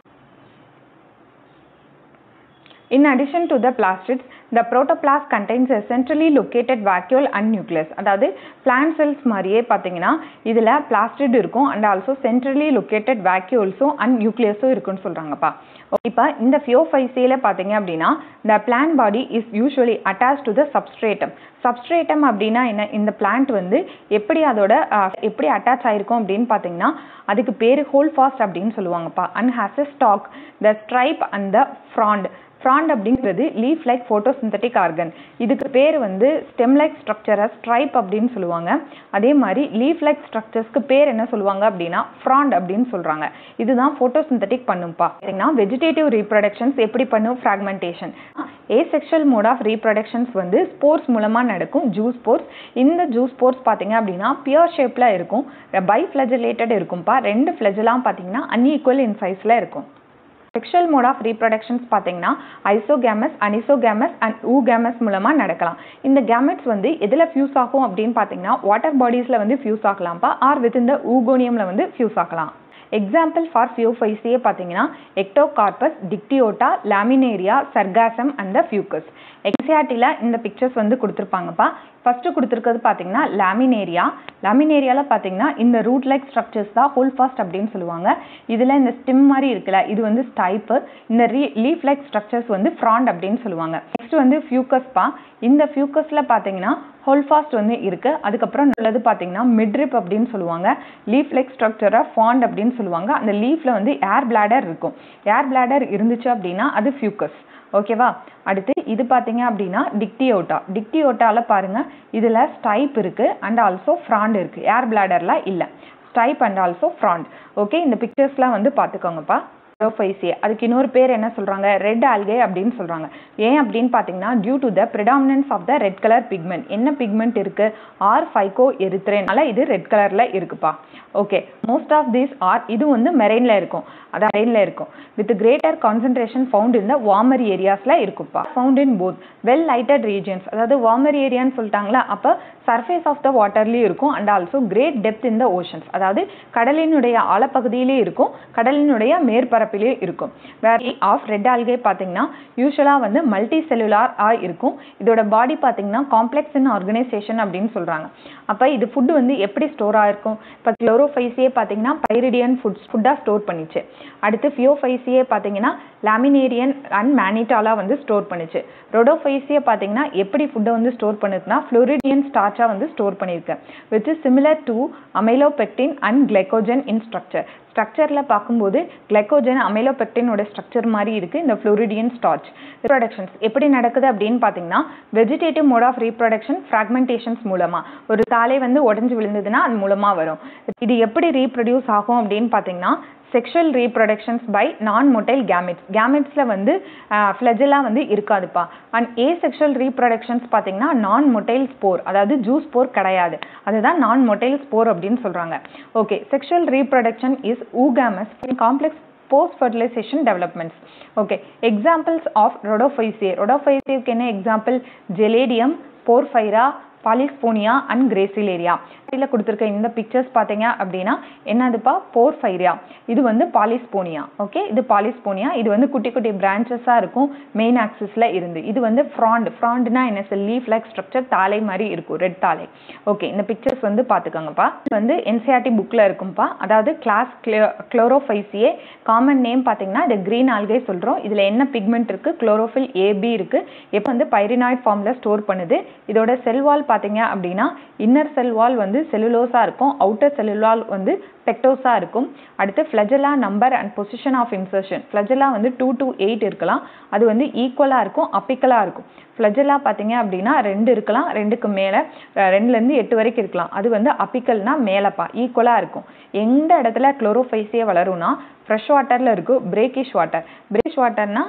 A: In addition to the plastids, the protoplasm contains a centrally located vacuole and nucleus. அதாவது plant cells மாதிரியே பார்த்தீங்கன்னா இதில் பிளாஸ்டிட் இருக்கும் அண்ட் ஆல்சோ சென்ட்ரலி லொக்கேட்டட் வேக்யூல்ஸும் அண்ட் நியூக்ளியஸும் இருக்குன்னு சொல்கிறாங்கப்பா இப்போ இந்த ஃபியோஃபைசியில் பார்த்தீங்க அப்படின்னா the plant body is usually attached to the substratum. Substratum அப்படின்னா என்ன இந்த பிளான்ட் வந்து எப்படி அதோட எப்படி அட்டாச் ஆயிருக்கும் அப்படின்னு பார்த்தீங்கன்னா அதுக்கு பேர் ஹோல் ஃபாஸ்ட் அப்படின்னு சொல்லுவாங்கப்பா and has a stalk the stipe and the frond frond அப்படிங்கிறது லீஃப் லைக் ஃபோட்டோசிந்தட்டிக் ஆர்கன் இதுக்கு பேர் வந்து ஸ்டெம் லைக் ஸ்ட்ரக்சரை ஸ்ட்ரைப் அப்படின்னு சொல்லுவாங்க அதே மாதிரி லீஃப் லைக் ஸ்ட்ரக்சர்ஸ்க்கு பேர் என்ன சொல்லுவாங்க அப்படின்னா ஃப்ராண்ட் அப்படின்னு சொல்கிறாங்க இதுதான் ஃபோட்டோசிந்தட்டிக் பண்ணும்பா ஏன்னா வெஜிடேட்டிவ் ரீப்ரொடக்ஷன்ஸ் எப்படி பண்ணும் fragmentation asexual mode of reproductions வந்து ஸ்போர்ட்ஸ் மூலமாக நடக்கும் ஜூஸ் ஸ்போர்ட்ஸ் இந்த ஜூஸ் ஸ்போர்ட்ஸ் பார்த்தீங்க அப்படின்னா பியூர் ஷேப்பில் இருக்கும் பை ஃப்ளஜலேட்டட் இருக்கும்ப்பா ரெண்டு ஃப்ளஜெல்லாம் பார்த்தீங்கன்னா அன்ஈக்குவல் இன் சைஸில் இருக்கும் செக்ஷுவல் மோட் ஆஃப் ரீப்ரொடக்ஷன்ஸ் பார்த்தீங்கன்னா ஐசோகேமஸ் அனிசோகேமஸ் அண்ட் ஊகேமஸ் மூலமாக நடக்கலாம் இந்த கேமெட்ஸ் வந்து எதில் ஃபியூஸ் ஆகும் அப்படின்னு பார்த்தீங்கன்னா வாட்டர் பாடிஸில் வந்து ஃபியூஸ் ஆகலாம்ப்பா ஆர் வித் இந்த ஊகோனியமில் வந்து ஃபியூஸ் ஆகலாம் எக்ஸாம்பிள் ஃபார் ஃபியோஃபைசியே பார்த்தீங்கன்னா Ectocarpus Dictyota Laminaria Sargassum and the Fucus எக்ஸியாட்டியில் இந்த பிக்சர்ஸ் வந்து கொடுத்துருப்பாங்கப்பா ஃபஸ்ட்டு கொடுத்துருக்கிறது பார்த்தீங்கன்னா லாமினேரியா லாமினேரியாவில் பார்த்தீங்கன்னா இந்த ரூட் லைக் ஸ்ட்ரக்சர்ஸ் தான் ஹோல் ஃபாஸ்ட் அப்படின்னு சொல்லுவாங்க இதில் இந்த ஸ்டிம் மாதிரி இருக்குல்ல இது வந்து ஸ்டைப்பு இந்த ரீ லீஃப் லைக் ஸ்ட்ரக்சர்ஸ் வந்து ஃப்ராண்ட் அப்படின்னு சொல்லுவாங்க நெக்ஸ்ட் வந்து ஃபியூக்கஸ்பா இந்த ஃபியூக்கஸில் பார்த்தீங்கன்னா ஹோல்ஃபாஸ்ட் வந்து இருக்குது அதுக்கப்புறம் உள்ளது பார்த்தீங்கன்னா மிட்ரிப் அப்படின்னு சொல்லுவாங்க லீஃப் லைக் ஸ்ட்ரக்சரை ஃபாண்ட் அப்படின்னு சொல்லுவாங்க அந்த லீஃபில் வந்து ஏர் பிளாடர் இருக்கும் ஏர் பிளாடர் இருந்துச்சு அப்படின்னா அது ஃபியூக்கஸ் ஓகேவா அடுத்து இது பார்த்தீங்க அப்படின்னா டிக்டியோட்டா டிக்டியோட்டாவில் பாருங்கள் இதில் ஸ்டைப் இருக்குது அண்ட் ஆல்சோ ஃப்ராண்ட் இருக்குது ஏர் பிளாடரில் இல்லை stipe and also frond okay இந்த பிக்சர்ஸ்லாம் வந்து பார்த்துக்கோங்கப்பா ப்ரோஃபைசியே அதுக்கு இன்னொரு பேர் என்ன சொல்கிறாங்க ரெட் ஆல்கே அப்படின்னு சொல்கிறாங்க ஏன் அப்படின்னு பார்த்தீங்கன்னா due to the predominance of the red colour pigment என்ன பிக்மெண்ட் இருக்குது ஆர் ஃபைகோ எரித்ரேனால இது ரெட் கலரில் இருக்குப்பா okay most of these are இது வந்து மெரெயினில் இருக்கும் அதான் மெரெயினில் இருக்கும் வித் கிரேட்டர் கான்சன்ட்ரேஷன் ஃபவுண்ட் இந்த வார்மர் ஏரியாஸில் இருக்குப்பா found in both well lighted regions அதாவது வார்மர் ஏரியான்னு சொல்லிட்டாங்களா அப்போ சர்ஃபேஸ் ஆஃப் த வாட்டர்லேயும் இருக்கும் and also great depth in the oceans அதாவது கடலினுடைய ஆழப்பகுதியிலே இருக்கும் கடலினுடைய மேற்பரப்பிலே இருக்கும் வேர் ஆஃப் ரெட் ஆல்கே பார்த்தீங்கன்னா யூஸ்வலாக வந்து மல்டி செல்லுலார் ஆ இருக்கும் இதோட பாடி பார்த்தீங்கன்னா காம்ப்ளெக்ஸ் இன் ஆர்கனைசேஷன் அப்படின்னு சொல்கிறாங்க அப்போ இது ஃபுட்டு வந்து எப்படி ஸ்டோர் ஆகிருக்கும் இப்போ குளோரோஃபைஸியே பார்த்தீங்கன்னா பைரிடியன் ஃபுட்ஸ் ஃபுட்டாக ஸ்டோர் பண்ணிச்சு அடுத்து ஃபியோஃபைஸியே பார்த்தீங்கன்னா லாமினேரியன் அண்ட் மேனிட்டாலா வந்து ஸ்டோர் பண்ணுச்சு ரொடோஃபைஸியை பார்த்தீங்கன்னா எப்படி ஃபுட்டை வந்து ஸ்டோர் பண்ணுதுன்னா ஃப்ளோரிடியன் ஸ்டார்ச்சாக வந்து ஸ்டோர் பண்ணியிருக்கு which is similar to amylopectin and glycogen in structure ஸ்ட்ரக்சரில் பார்க்கும்போது கிளைக்கோஜன் அமைலோபெக்டினோட ஸ்ட்ரக்சர் மாதிரி இருக்குது இந்த ஃப்ளோரிடியன் ஸ்டார்ச் ரிப்ரொடக்ஷன்ஸ் எப்படி நடக்குது அப்படின்னு பார்த்தீங்கன்னா vegetative mode of reproduction fragmentations மூலமாக ஒரு தாலை வந்து உடஞ்சி விழுந்ததுன்னா அது மூலமாக வரும் இது எப்படி ரீப்ரொடியூஸ் ஆகும் அப்படின்னு பார்த்தீங்கன்னா sexual reproductions by non motile gametes கேமெட்ஸில் வந்து ஃப்ளெஜெல்லாம் வந்து இருக்காதுப்பா அண்ட் ஏ செக்ஷுவல் ரீப்ரொடக்ஷன்ஸ் பார்த்தீங்கன்னா நான் மொட்டைல் ஸ்போர் அதாவது ஜூஸ் ஸ்போர் கிடையாது அதுதான் நான் மொட்டைல் ஸ்போர் அப்படின்னு சொல்கிறாங்க okay sexual reproduction is oogamous complex post fertilization developments okay examples of Rhodophyceae ரொடோஃபைசியக்கு என்ன எக்ஸாம்பிள் ஜெலேடியம் போர்ஃபைரா பாலிஸ்போனியா அண்ட் கிரேசிலேரியா இதில் கொடுத்துருக்க இந்த பிக்சர்ஸ் பார்த்தீங்க அப்படின்னா என்னதுப்பா போர்ஃபைரியா இது வந்து பாலிஸ்போனியா ஓகே இது பாலிஸ்போனியா இது வந்து குட்டி குட்டி பிரான்ச்சஸாக இருக்கும் மெயின் ஆக்சிஸில் இருந்து இது வந்து ஃப்ராண்ட் ஃப்ராண்ட்னா என்ன சார் லீஃப் லைக் ஸ்ட்ரக்சர் தாலை மாதிரி இருக்கும் ரெட் தாலை ஓகே இந்த பிக்சர்ஸ் வந்து பார்த்துக்கோங்கப்பா இது வந்து என்சிஆர்டி புக்கில் இருக்கும்ப்பா அதாவது கிளாஸ் குளோரோஃபைசியே காமன் நேம் பார்த்தீங்கன்னா இது க்ரீன் ஆல்கே சொல்கிறோம் இதில் என்ன பிக்மெண்ட் இருக்குது குளோரோஃபில் ஏபி இருக்குது எப்போ வந்து பைரினாய்ட் ஃபார்மில் ஸ்டோர் பண்ணுது இதோட செல் வால் பார்த்தீங்க அப்படின்னா இன்னர் செல் வால் வந்து செல்லுலோஸாக இருக்கும் அவுட்டர் செல்லுலால் வந்து பெக்டோஸாக இருக்கும் அடுத்து flagella number and position of insertion flagella வந்து டூ டு எயிட் இருக்கலாம் அது வந்து ஈக்குவலாக இருக்கும் அப்பிக்கலாக இருக்கும் ஃப்ளஜலா பார்த்தீங்க அப்படின்னா ரெண்டு இருக்கலாம் ரெண்டுக்கு மேலே ரெண்டுலேருந்து எட்டு வரைக்கும் இருக்கலாம் அது வந்து அப்பிக்கல்னா மேலப்பா ஈக்குவலாக இருக்கும் எந்த இடத்துல குளோரோஃபைஸியே வளரும்னா ஃப்ரெஷ் வாட்டரில் இருக்கும் பிரேக்கிஷ் வாட்டர் பிரேக்கிஷ் வாட்டர்னா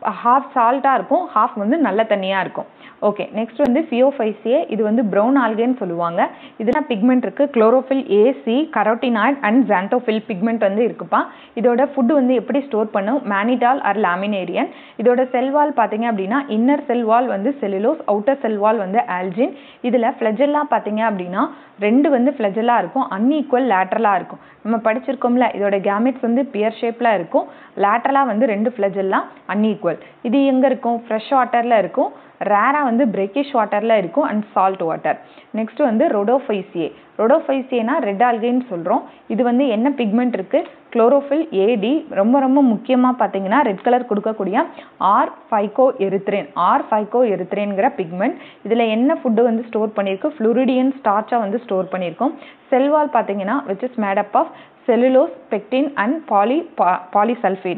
A: ஹாஃப் சால்ட்டாக இருக்கும் ஹாஃப் வந்து நல்ல தண்ணியாக இருக்கும் ஓகே நெக்ஸ்ட் வந்து ஃபியோஃபைசியே இது வந்து ப்ரௌன் ஆல்கேன்னு சொல்லுவாங்க இதில் பிக்மெண்ட் இருக்குது chlorophyll a c carotenoid and xanthophyll pigment வந்து இருக்குப்பா இதோட ஃபுட் வந்து எப்படி ஸ்டோர் பண்ணும் மேனிடால் ஆர் லாமினேரியன் இதோட செல் வால் பார்த்தீங்க அப்படின்னா இன்னர் செல் வால் வந்து செல்லுலோஸ் அவுட்டர் செல் வால் வந்து ஆல்ஜின் இதில் ஃப்ளெஜெல்லா பார்த்தீங்க அப்படின்னா ரெண்டு வந்து ஃப்ளெஜெல்லா இருக்கும் அன்ஈக்குவல் லேட்ரலாக இருக்கும் நம்ம படிச்சிருக்கோம்ல இதோட கேமெட்ஸ் வந்து பியர் ஷேப்பில் இருக்கும் லேட்ரலாக வந்து ரெண்டு ஃப்ளெஜெல்லா அன்ஈக்குவல் இது எங்கே இருக்கும் ஃப்ரெஷ் வாட்டரில் இருக்கும் ரேராக வந்து பிரெக்கிஷ் வாட்டரில் இருக்கும் அண்ட் சால்ட் வாட்டர் நெக்ஸ்ட் வந்து ரொடோஃபைசியே ரொடோஃபைசியேனா ரெட் ஆல்கைன்னு சொல்கிறோம் இது வந்து என்ன பிக்மெண்ட் இருக்குது குளோரோஃபில் ஏடி ரொம்ப ரொம்ப முக்கியமாக பார்த்தீங்கன்னா ரெட் கலர் கொடுக்கக்கூடிய ஆர் ஃபைகோ எரித்ரேன் ஆர் ஃபைகோ எரித்ரேன்கிற பிக்மெண்ட் இதில் என்ன ஃபுட்டு வந்து ஸ்டோர் பண்ணியிருக்கு ஃப்ளூரிடியன் ஸ்டார்ச்சாக வந்து ஸ்டோர் பண்ணியிருக்கோம் செல்வால் பார்த்தீங்கன்னா which is made up of cellulose pectin and poly polysulphate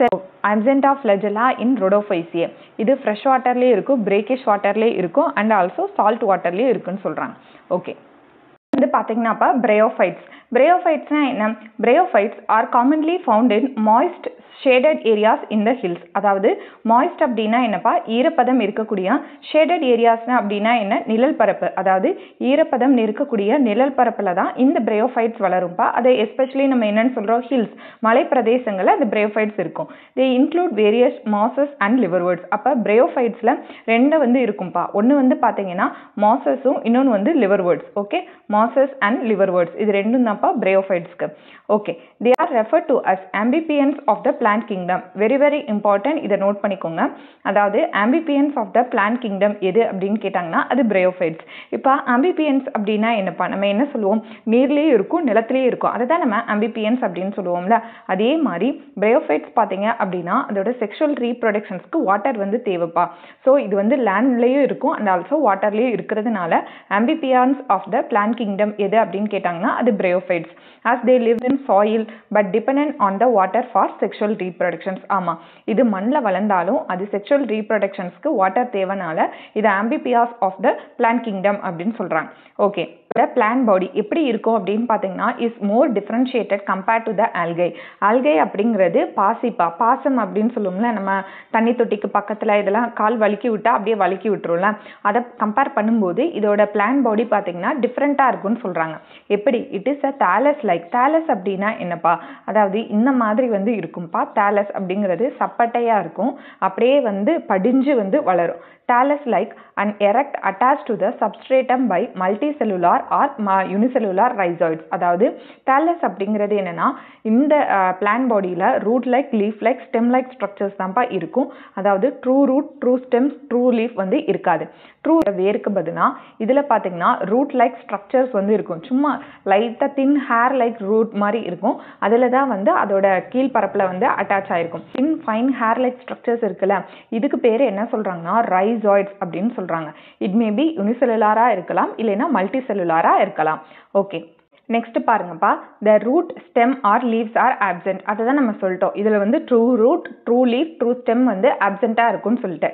A: absent of flagella in rhodophysia இது ஃப்ரெஷ் வாட்டர்லேயே இருக்கும் பிரேக்கிஷ் வாட்டர்லேயே இருக்கும் அண்ட் ஆல்சோ சால்ட் வாட்டர்லேயே இருக்குன்னு சொல்கிறாங்க ஓகே வந்து பார்த்தீங்கன்னாப்பா பிரயோஃபைட்ஸ் பிரயோஃபைட்ஸ்னா என்ன bryophytes are commonly found in moist shaded areas in the hills அதாவது மாய்ஸ்ட் அப்படின்னா என்னப்பா ஈரப்பதம் இருக்கக்கூடிய ஷேடட் ஏரியாஸ்னா அப்படின்னா என்ன நிழல் பரப்பு அதாவது ஈரப்பதம் இருக்கக்கூடிய நிழல் பரப்பில் தான் இந்த பிரயோஃபைட்ஸ் வளரும்ப்பா அதை எஸ்பெஷலி நம்ம என்னன்னு சொல்கிறோம் ஹில்ஸ் மலை பிரதேசங்களில் அந்த பிரயோஃபைட்ஸ் இருக்கும் they include various mosses and liverworts அப்போ பிரயோஃபைட்ஸில் ரெண்டு வந்து இருக்கும்ப்பா ஒன்று வந்து பார்த்தீங்கன்னா மாசஸும் இன்னொன்று வந்து liverworts okay mosses and liverworts இது ரெண்டும் தான்ப்பா பிரயோஃபைட்ஸ்க்கு okay they are refer to as amphibians of the plant kingdom very very important இதை நோட் பண்ணிக்கோங்க அதாவது amphibians of the plant kingdom எது அப்படின்னு கேட்டாங்கன்னா அது பிரயோஃபைட்ஸ் இப்போ ஆம்பிபியன்ஸ் அப்படின்னா என்னப்பா நம்ம என்ன சொல்லுவோம் நீர்லேயும் இருக்கும் நிலத்திலேயும் இருக்கும் அதை தான் நம்ம ஆம்பிபியன்ஸ் அப்படின்னு சொல்லுவோம்ல அதே மாதிரி பிரயோஃபைட்ஸ் பார்த்தீங்க அப்படின்னா அதோட செக்ஷுவல் ரீப்ரொடக்ஷன்ஸ்க்கு வாட்டர் வந்து தேவைப்பா ஸோ இது வந்து லேண்ட்லேயும் இருக்கும் அண்ட் ஆல்சோ வாட்டர்லேயும் இருக்கிறதுனால amphibians of the plant kingdom எது அப்படின்னு கேட்டாங்கன்னா அது bryophytes as they live in soil but depend on the water for sexual reproductions ஆமாம் இது மண்ணில் வளர்ந்தாலும் அது செக்ஷுவல் ரீப்ரொடக்ஷன்ஸ்க்கு வாட்டர் தேவைனால இது amphibians of the plant kingdom அப்படின்னு சொல்கிறாங்க ஓகே பிளான் பாடி எப்படி இருக்கும் அப்படின்னு பார்த்தீங்கன்னா is more differentiated compared to the algae algae அப்படிங்கிறது பாசிப்பா பாசம் அப்படின்னு சொல்லுவோம்ல நம்ம தண்ணி தொட்டிக்கு பக்கத்தில் இதெல்லாம் கால் வலிக்கி விட்டா அப்படியே வலிக்கி விட்டுரும்ல அதை கம்பேர் பண்ணும்போது இதோட பிளான் பாடி பார்த்தீங்கன்னா டிஃப்ரெண்ட்டாக இருக்கும்னு சொல்கிறாங்க எப்படி it is a thallus like thallus அப்படின்னா என்னப்பா அதாவது இந்த மாதிரி வந்து இருக்கும்பா தேலஸ் அப்படிங்கிறது சப்பட்டையாக இருக்கும் அப்படியே வந்து படிஞ்சு வந்து வளரும் talus like and erect attached to the substratum by multicellular or unicellular rhizoids அதாவது talus அப்படிங்கிறது என்னன்னா இந்த பிளான் பாடியில் root like leaf like stem like structures தான்ப்பா இருக்கும் அதாவது true root true stems true leaf வந்து இருக்காது ட்ரூ வேருக்கு பதிலாக இதில் பார்த்தீங்கன்னா ரூட் லைக் ஸ்ட்ரக்சர்ஸ் வந்து இருக்கும் சும்மா லைட்டாக தின் ஹேர் லைக் ரூட் மாதிரி இருக்கும் அதில் தான் வந்து அதோட கீழ்ப்பரப்பில் வந்து அட்டாச் ஆயிருக்கும் thin fine hair like structures இருக்குல்ல இதுக்கு பேர் என்ன சொல்கிறாங்கன்னா ரைசாய்ட்ஸ் அப்படின்னு சொல்கிறாங்க இட் மே பி யூனிசெல்லுலாராக இருக்கலாம் இல்லைன்னா மல்டி செல்லுலாராக இருக்கலாம் ஓகே நெக்ஸ்ட் பாருங்கப்பா the root stem or leaves are absent அதை தான் நம்ம சொல்லிட்டோம் இதில் வந்து true root true leaf true stem வந்து ஆப்சென்ட்டாக இருக்கும்னு சொல்லிட்டு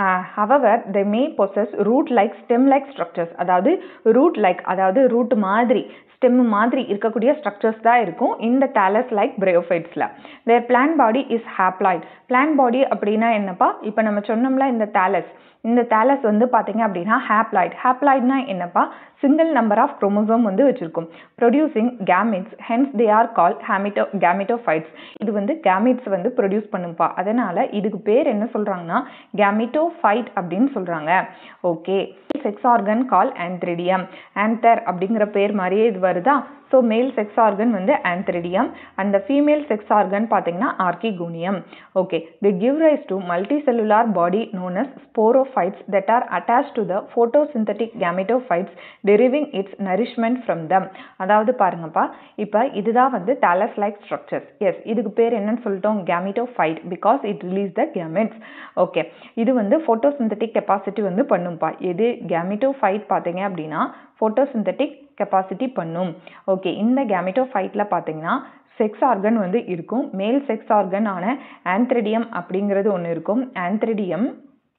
A: however they may possess root like stem like structures அதாவது ரூட் லைக் அதாவது ரூட் மாதிரி ஸ்டெம் மாதிரி இருக்கக்கூடிய ஸ்ட்ரக்சர்ஸ் தான் இருக்கும் இந்த டேலஸ் லைக் பிரயோஃபைட்ஸில் their plant body is haploid plant body அப்படின்னா என்னப்பா இப்போ நம்ம சொன்னோம்ல இந்த டேலஸ் இந்த டேலஸ் வந்து பார்த்தீங்க அப்படின்னா ஹேப்ளாய்ட் ஹேப்ளாய்ட்னா என்னப்பா சிங்கிள் நம்பர் ஆஃப் குரோமோசோம் வந்து வச்சிருக்கும் producing gametes hence they are called ஹேமிட்டோ கேமிட்டோஃபைட்ஸ் இது வந்து கேமிட்ஸ் வந்து ப்ரொடியூஸ் பண்ணுப்பா அதனால இதுக்கு பேர் என்ன சொல்கிறாங்கன்னா கேமிட்டோஃபைட் அப்படின்னு சொல்கிறாங்க okay sex organ called antheridium anther அப்படிங்கிற பேர் மாதிரியே இது வருதா ஸோ மேல் செக்ஸ் ஆர்கன் வந்து ஆந்த்ரிடியம் அந்த ஃபீமேல் செக்ஸ் ஆர்கன் பார்த்தீங்கன்னா archegonium okay they give rise to multi cellular body known as sporophytes that are attach to the photosynthetic gametophytes deriving its nourishment from them அதாவது பாருங்கப்பா இப்போ இதுதான் வந்து Dallas like structures S இதுக்கு பேர் என்னன்னு சொல்லிட்டோம் gametophyte because it release the gametes okay இது வந்து ஃபோட்டோசிந்தட்டிக் கெப்பாசிட்டி வந்து பண்ணும்பா எது கேமிட்டோஃபைட் பார்த்தீங்க அப்படின்னா ஃபோட்டோசிந்தட்டிக் கெப்பாசிட்டி பண்ணும் ஓகே இந்த கேமிட்டோஃபைட்டில் பார்த்தீங்கன்னா செக்ஸ் ஆர்கன் வந்து இருக்கும் மேல் செக்ஸ் ஆர்கன் ஆன ஆந்த்ரிடியம் அப்படிங்கிறது ஒன்று இருக்கும் antheridium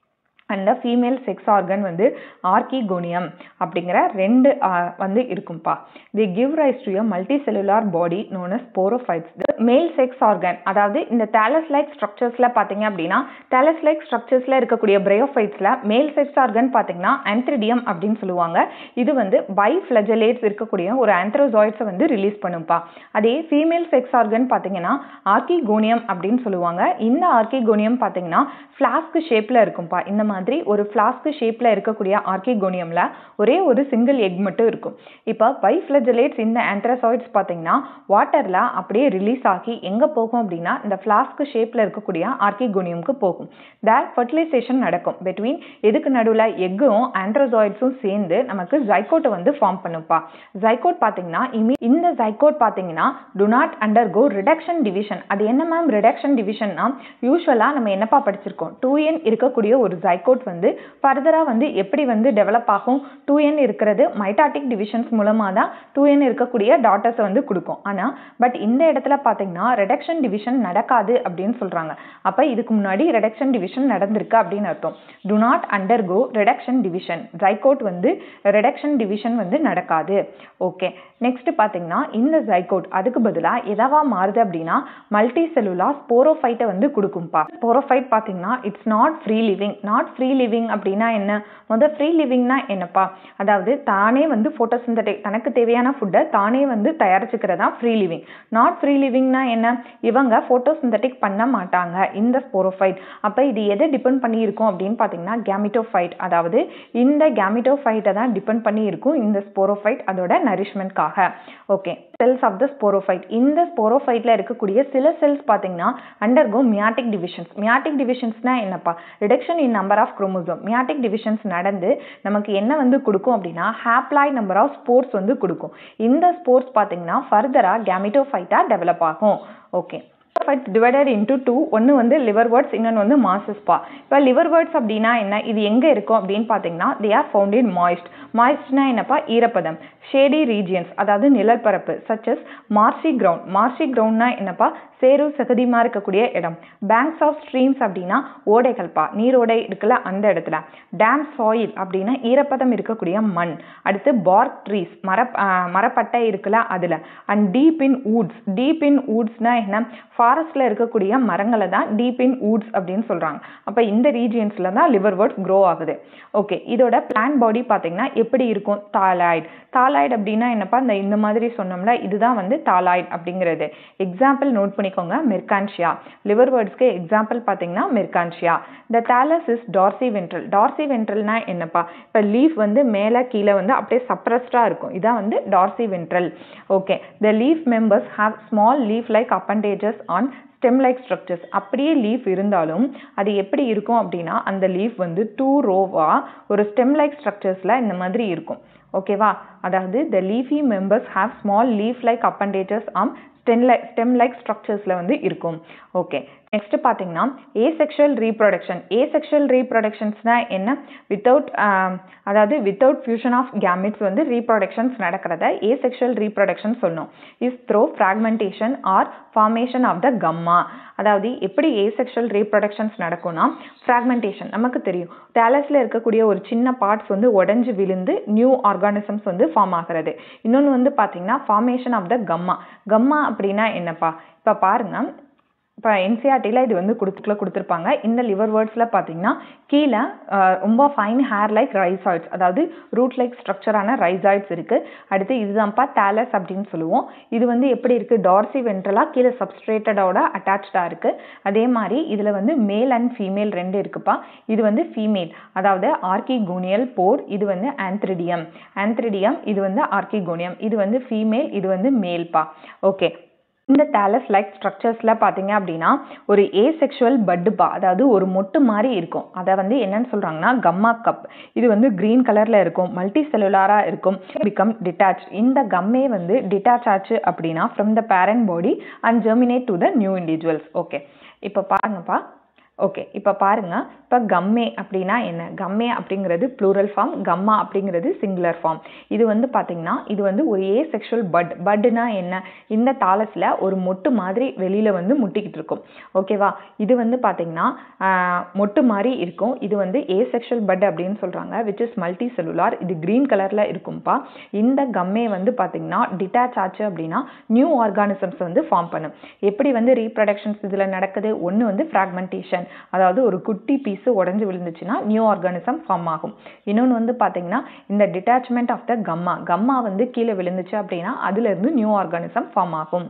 A: and female sex organ வந்து ஆர்கிகோனியம் அப்படிங்கிற ரெண்டு வந்து இருக்கும்பா they give rise to a multi cellular body known as sporophytes male sex organ அதாவது இந்த தேலஸ் லைக் ஸ்ட்ரக்சர்ஸில் பார்த்தீங்க அப்படின்னா தேலஸ் லைக் ஸ்ட்ரக்சர்ஸில் இருக்கக்கூடிய பிரயோஃபைட்ஸில் மேல் செக்ஸ் ஆர்கன் பார்த்தீங்கன்னா ஆந்த்ரிடியம் அப்படின்னு சொல்லுவாங்க இது வந்து பை ஃப்ளஜலேட்ஸ் இருக்கக்கூடிய ஒரு ஆந்த்ரோசாய்ட்ஸை வந்து ரிலீஸ் பண்ணும்பா அதே ஃபீமேல் செக்ஸ் ஆர்கன் பார்த்தீங்கன்னா ஆர்கிகோனியம் அப்படின்னு சொல்லுவாங்க இந்த ஆர்கிகோனியம் பார்த்தீங்கன்னா ஃப்ளாஸ்க் ஷேப்பில் இருக்கும்பா இந்த மாதிரி ஒரு ஃப்ளாஸ்க் ஷேப்பில் இருக்கக்கூடிய ஆர்கிகோனியமில் ஒரே ஒரு சிங்கிள் எக் மட்டும் இருக்கும் இப்போ பைஃப்ளஜலேட்ஸ் இந்த ஆந்த்ரசாய்ட்ஸ் பார்த்தீங்கன்னா வாட்டரில் அப்படியே ரிலீஸ் ஆகி எங்கே போகும் அப்படின்னா இந்த ஃப்ளாஸ்க் ஷேப்பில் இருக்கக்கூடிய ஆர்கிகோனியம்க்கு போகும் தேர் ஃபர்டிலைசேஷன் நடக்கும் பிட்வீன் எதுக்கு நடுவில் எக்கும் ஆண்ட்ரோசாய்ட்ஸும் சேர்ந்து நமக்கு ஜைகோட்டை வந்து ஃபார்ம் பண்ணுப்பா ஜைகோட் பார்த்தீங்கன்னா இமி இந்த ஜைகோட் பார்த்தீங்கன்னா do not undergo reduction division அது என்ன மேம் ரிடக்ஷன் டிவிஷன்னா யூஸ்வலாக நம்ம என்னப்பா படிச்சிருக்கோம் டூ என் இருக்கக்கூடிய ஒரு ஜைகோட் வந்து ஃபர்தராக வந்து எப்படி வந்து டெவலப் ஆகும் டூ என் இருக்கிறது மைட்டாட்டிக் டிவிஷன்ஸ் மூலமாக தான் டூ என் இருக்கக்கூடிய டாட்டர்ஸை வந்து கொடுக்கும் ஆனால் பட் இந்த இடத்துல பார்த்தீங்கன்னா ரெடக்ஷன் டிவிஷன் நடக்காது அப்படின்னு சொல்கிறாங்க அப்போ இதுக்கு முன்னாடி ரெடக்ஷன் டிவிஷன் நடந்திருக்கு அப்படின்னு அர்த்தம் do not undergo reduction division zygote வந்து ரெடக்ஷன் டிவிஷன் வந்து நடக்காது ஓகே நெக்ஸ்ட் பார்த்தீங்கன்னா இந்த ஜைகோட் அதுக்கு பதிலாக எதாவா மாறுது அப்படின்னா மல்டி செல்லுலா ஸ்போரோஃபைட்டை வந்து கொடுக்கும்பா ஸ்போரோஃபைட் பார்த்தீங்கன்னா it's not free living not free living அப்படின்னா என்ன முதல் ஃப்ரீ லிவிங்னா என்னப்பா அதாவது தானே வந்து ஃபோட்டோசிந்தட்டிக் தனக்கு தேவையான ஃபுட்டை தானே வந்து தயாரிச்சுக்கிறதா ஃப்ரீ லிவிங் நாட் ஃப்ரீ லிவிங்னா என்ன இவங்க ஃபோட்டோசிந்தட்டிக் பண்ண மாட்டாங்க இந்த ஸ்போரோஃபைட் அப்போ இது எதை டிபெண்ட் பண்ணி இருக்கும் அப்படின்னு பார்த்தீங்கன்னா கேமிட்டோஃபைட் அதாவது இந்த கேமிட்டோஃபைட்டை தான் டிபெண்ட் பண்ணி இருக்கும் இந்த ஸ்போரோஃபைட் அதோட நரிஷ்மெண்ட்காக okay cells of the sporophyte இந்த ஸ்போரோஃபைட்டில் இருக்கக்கூடிய சில செல்ஸ் பார்த்தீங்கன்னா அண்டர்கோ மியாட்டிக் டிவிஷன்ஸ் மியாட்டிக் டிவிஷன்ஸ்னா என்னப்பா reduction in number of chromosome meiotic divisions நடந்து நமக்கு என்ன வந்து கொடுக்கும் அப்படின்னா ஹாப்ளாய் நம்பர் ஆஃப் ஸ்போர்ட்ஸ் வந்து கொடுக்கும் இந்த ஸ்போர்ட்ஸ் பார்த்தீங்கன்னா ஃபர்தராக கேமிட்டோஃபைட்டாக டெவலப் ஆகும் ஓகே ஃபைட்ஸ் டிவைடட் இன்டூ டூ ஒன்று வந்து லிவர் வேர்ட்ஸ் இன்னொன்று வந்து மாசஸ்பா இப்போ லிவர் வேர்ட்ஸ் அப்படின்னா என்ன இது எங்கே இருக்கும் அப்படின்னு பார்த்தீங்கன்னா they are found in moist மாய்ஸ்ட்னா என்னப்பா ஈரப்பதம் ஷேடி ரீஜியன்ஸ் அதாவது நிழற்பரப்பு சச்சஸ் மார்சி கிரவுண்ட் மார்சி கிரவுண்ட்னா என்னப்பா சேரு சகதிமா இருக்கக்கூடிய இடம் பேங்க்ஸ் ஆஃப் ஸ்ட்ரீம்ஸ் அப்படின்னா ஓடைகள்ப்பா நீரோடை இருக்குல்ல அந்த இடத்துல டேம் சாயில் அப்படின்னா ஈரப்பதம் இருக்கக்கூடிய மண் அடுத்து பார்க் ட்ரீஸ் மர மரப்பட்டை இருக்குல்ல அதில் and deep in woods deep in ஊட்ஸ்னா என்ன ஃபாரஸ்ட்டில் இருக்கக்கூடிய மரங்களை தான் டீப் இன் ஊட்ஸ் அப்படின்னு சொல்கிறாங்க அப்போ இந்த ரீஜியன்ஸில் தான் லிவர் வேர்ட்ஸ் க்ரோ ஆகுது ஓகே இதோட பிளான் பாடி பார்த்தீங்கன்னா எப்படி இருக்கும் தாலாய்டு தாலாய்டு அப்படின்னா என்னப்பா இந்த இந்த மாதிரி சொன்னோம்ல இதுதான் வந்து தாலாய்டு அப்படிங்கிறது எக்ஸாம்பிள் நோட் பண்ணிக்கோங்க மெர்கான்ஷியா லிவர் வேர்ட்ஸ்க்கு எக்ஸாம்பிள் பார்த்தீங்கன்னா மெர்கான்ஷியா இந்த thallus is dorsiventral dorsi வென்ட்ரல்னா என்னப்பா இப்போ லீஃப் வந்து மேலே கீழே வந்து அப்படியே சப்ரஸ்டாக இருக்கும் இதான் வந்து dorsiventral okay the leaf members have small leaf like appendages on stem like structures அப்படியே லீஃப் இருந்தாலும் அது எப்படி இருக்கும் அப்படின்னா அந்த லீஃப் வந்து டூ ரோவாக ஒரு ஸ்டெம் லைக் ஸ்ட்ரக்சர்ஸில் இந்த மாதிரி இருக்கும் ஓகேவா அதாவது the leafy members have small leaf like appendages on stem like stem like ஸ்ட்ரக்சர்ஸில் வந்து இருக்கும் ஓகே நெக்ஸ்ட் பார்த்தீங்கன்னா ஏசெக்ஷுவல் ரீப்ரொடக்ஷன் ஏசெக்ஷுவல் ரீப்ரொடக்ஷன்ஸ்னா என்ன வித்தவுட் அதாவது வித்தவுட் ஃபியூஷன் ஆஃப் கேமிட்ஸ் வந்து ரீப்ரொடக்ஷன்ஸ் நடக்கிறத ஏசெக்ஷுவல் ரீப்ரொடக்ஷன் சொன்னோம் is through fragmentation or formation of the gemma அதாவது எப்படி ஏசெக்ஷுவல் ரீப்ரொடக்ஷன்ஸ் நடக்கும்னா ஃப்ராக்மெண்டேஷன் நமக்கு தெரியும் டேலஸில் இருக்கக்கூடிய ஒரு சின்ன பார்ட்ஸ் வந்து உடஞ்சி விழுந்து நியூ ஆர்கானிசம்ஸ் வந்து ஃபார்ம் ஆகிறது இன்னொன்று வந்து பார்த்தீங்கன்னா ஃபார்மேஷன் ஆஃப் த கம்மா கம்மா அப்படின்னா என்னப்பா இப்போ பாருங்கள் இப்போ என்சிஆர்டியில் இது வந்து கொடுத்துக்குள்ள கொடுத்துருப்பாங்க இந்த லிவர் வேர்ட்ஸில் பார்த்தீங்கன்னா கீழே ரொம்ப ஃபைன் ஹேர் லைக் ரைசாய்ட்ஸ் அதாவது ரூட் லைக் ஸ்ட்ரக்சரான ரைசாய்ட்ஸ் இருக்குது அடுத்து இதுதான்ப்பா தேலஸ் அப்படின்னு சொல்லுவோம் இது வந்து எப்படி இருக்குது டார்சி வென்ட்ரலாக கீழே சப்ஸ்ட்ரேட்டடோட அட்டாச்சாக இருக்குது அதே மாதிரி இதில் வந்து மேல் அண்ட் ஃபீமேல் ரெண்டு இருக்குப்பா இது வந்து ஃபீமேல் அதாவது ஆர்கிகோனியல் போர் இது வந்து ஆந்த்ரிடியம் ஆந்த்ரிடியம் இது வந்து ஆர்கிகோனியம் இது வந்து ஃபீமேல் இது வந்து மேல்ப்பா ஓகே இந்த தேலஸ் லைக் ஸ்ட்ரக்சர்ஸில் பார்த்தீங்க அப்படின்னா ஒரு ஏசெக்ஷுவல் பட்டுப்பா அதாவது ஒரு மொட்டு மாதிரி இருக்கும் அதை வந்து என்னன்னு சொல்கிறாங்கன்னா கம்மா கப் இது வந்து க்ரீன் கலரில் இருக்கும் மல்டி செல்லுலாராக இருக்கும் பிகம் டிட்டாச் இந்த கம்மே வந்து டிட்டாச் ஆச்சு அப்படின்னா from the parent body and germinate to the new individuals okay இப்போ பாருங்கப்பா ஓகே இப்போ பாருங்க இப்போ கம்மே அப்படின்னா என்ன கம்மே அப்படிங்கிறது ப்ளூரல் ஃபார்ம் கம்மா அப்படிங்கிறது சிங்குலர் ஃபார்ம் இது வந்து பார்த்தீங்கன்னா இது வந்து ஒரு ஏ செக்ஷுவல் பட் பட்னா என்ன இந்த தாளஸில் ஒரு மொட்டு மாதிரி வெளியில் வந்து முட்டிக்கிட்டு இருக்கும் ஓகேவா இது வந்து பார்த்தீங்கன்னா ஆஹ், மொட்டு மாதிரி இருக்கும் இது வந்து ஏ செக்ஷுவல் பட் அப்படின்னு சொல்கிறாங்க விச் இஸ் மல்டி செல்லுலார் இது க்ரீன் கலரில் இருக்கும்ப்பா இந்த கம்மே வந்து பார்த்தீங்கன்னா டிட்டாச் ஆச்சு அப்படின்னா நியூ ஆர்கானிசம்ஸ் வந்து ஃபார்ம் பண்ணும் எப்படி வந்து ரீப்ரொடக்ஷன்ஸ் இதில் நடக்குது ஒன்று வந்து ஃப்ராக்மெண்டேஷன் அதாவது ஒரு குட்டி பீஸ் உடஞ்சி விழுந்துச்சுன்னா நியூ ஆர்கானிசம் ஃபார்ம் ஆகும் இன்னொன்று வந்து பார்த்தீங்கன்னா இந்த டிட்டாச்மெண்ட் ஆஃப் த கம்மா கம்மா வந்து கீழே விழுந்துச்சு அப்படின்னா அதுலேருந்து நியூ ஆர்கானிசம் ஃபார்ம் ஆகும்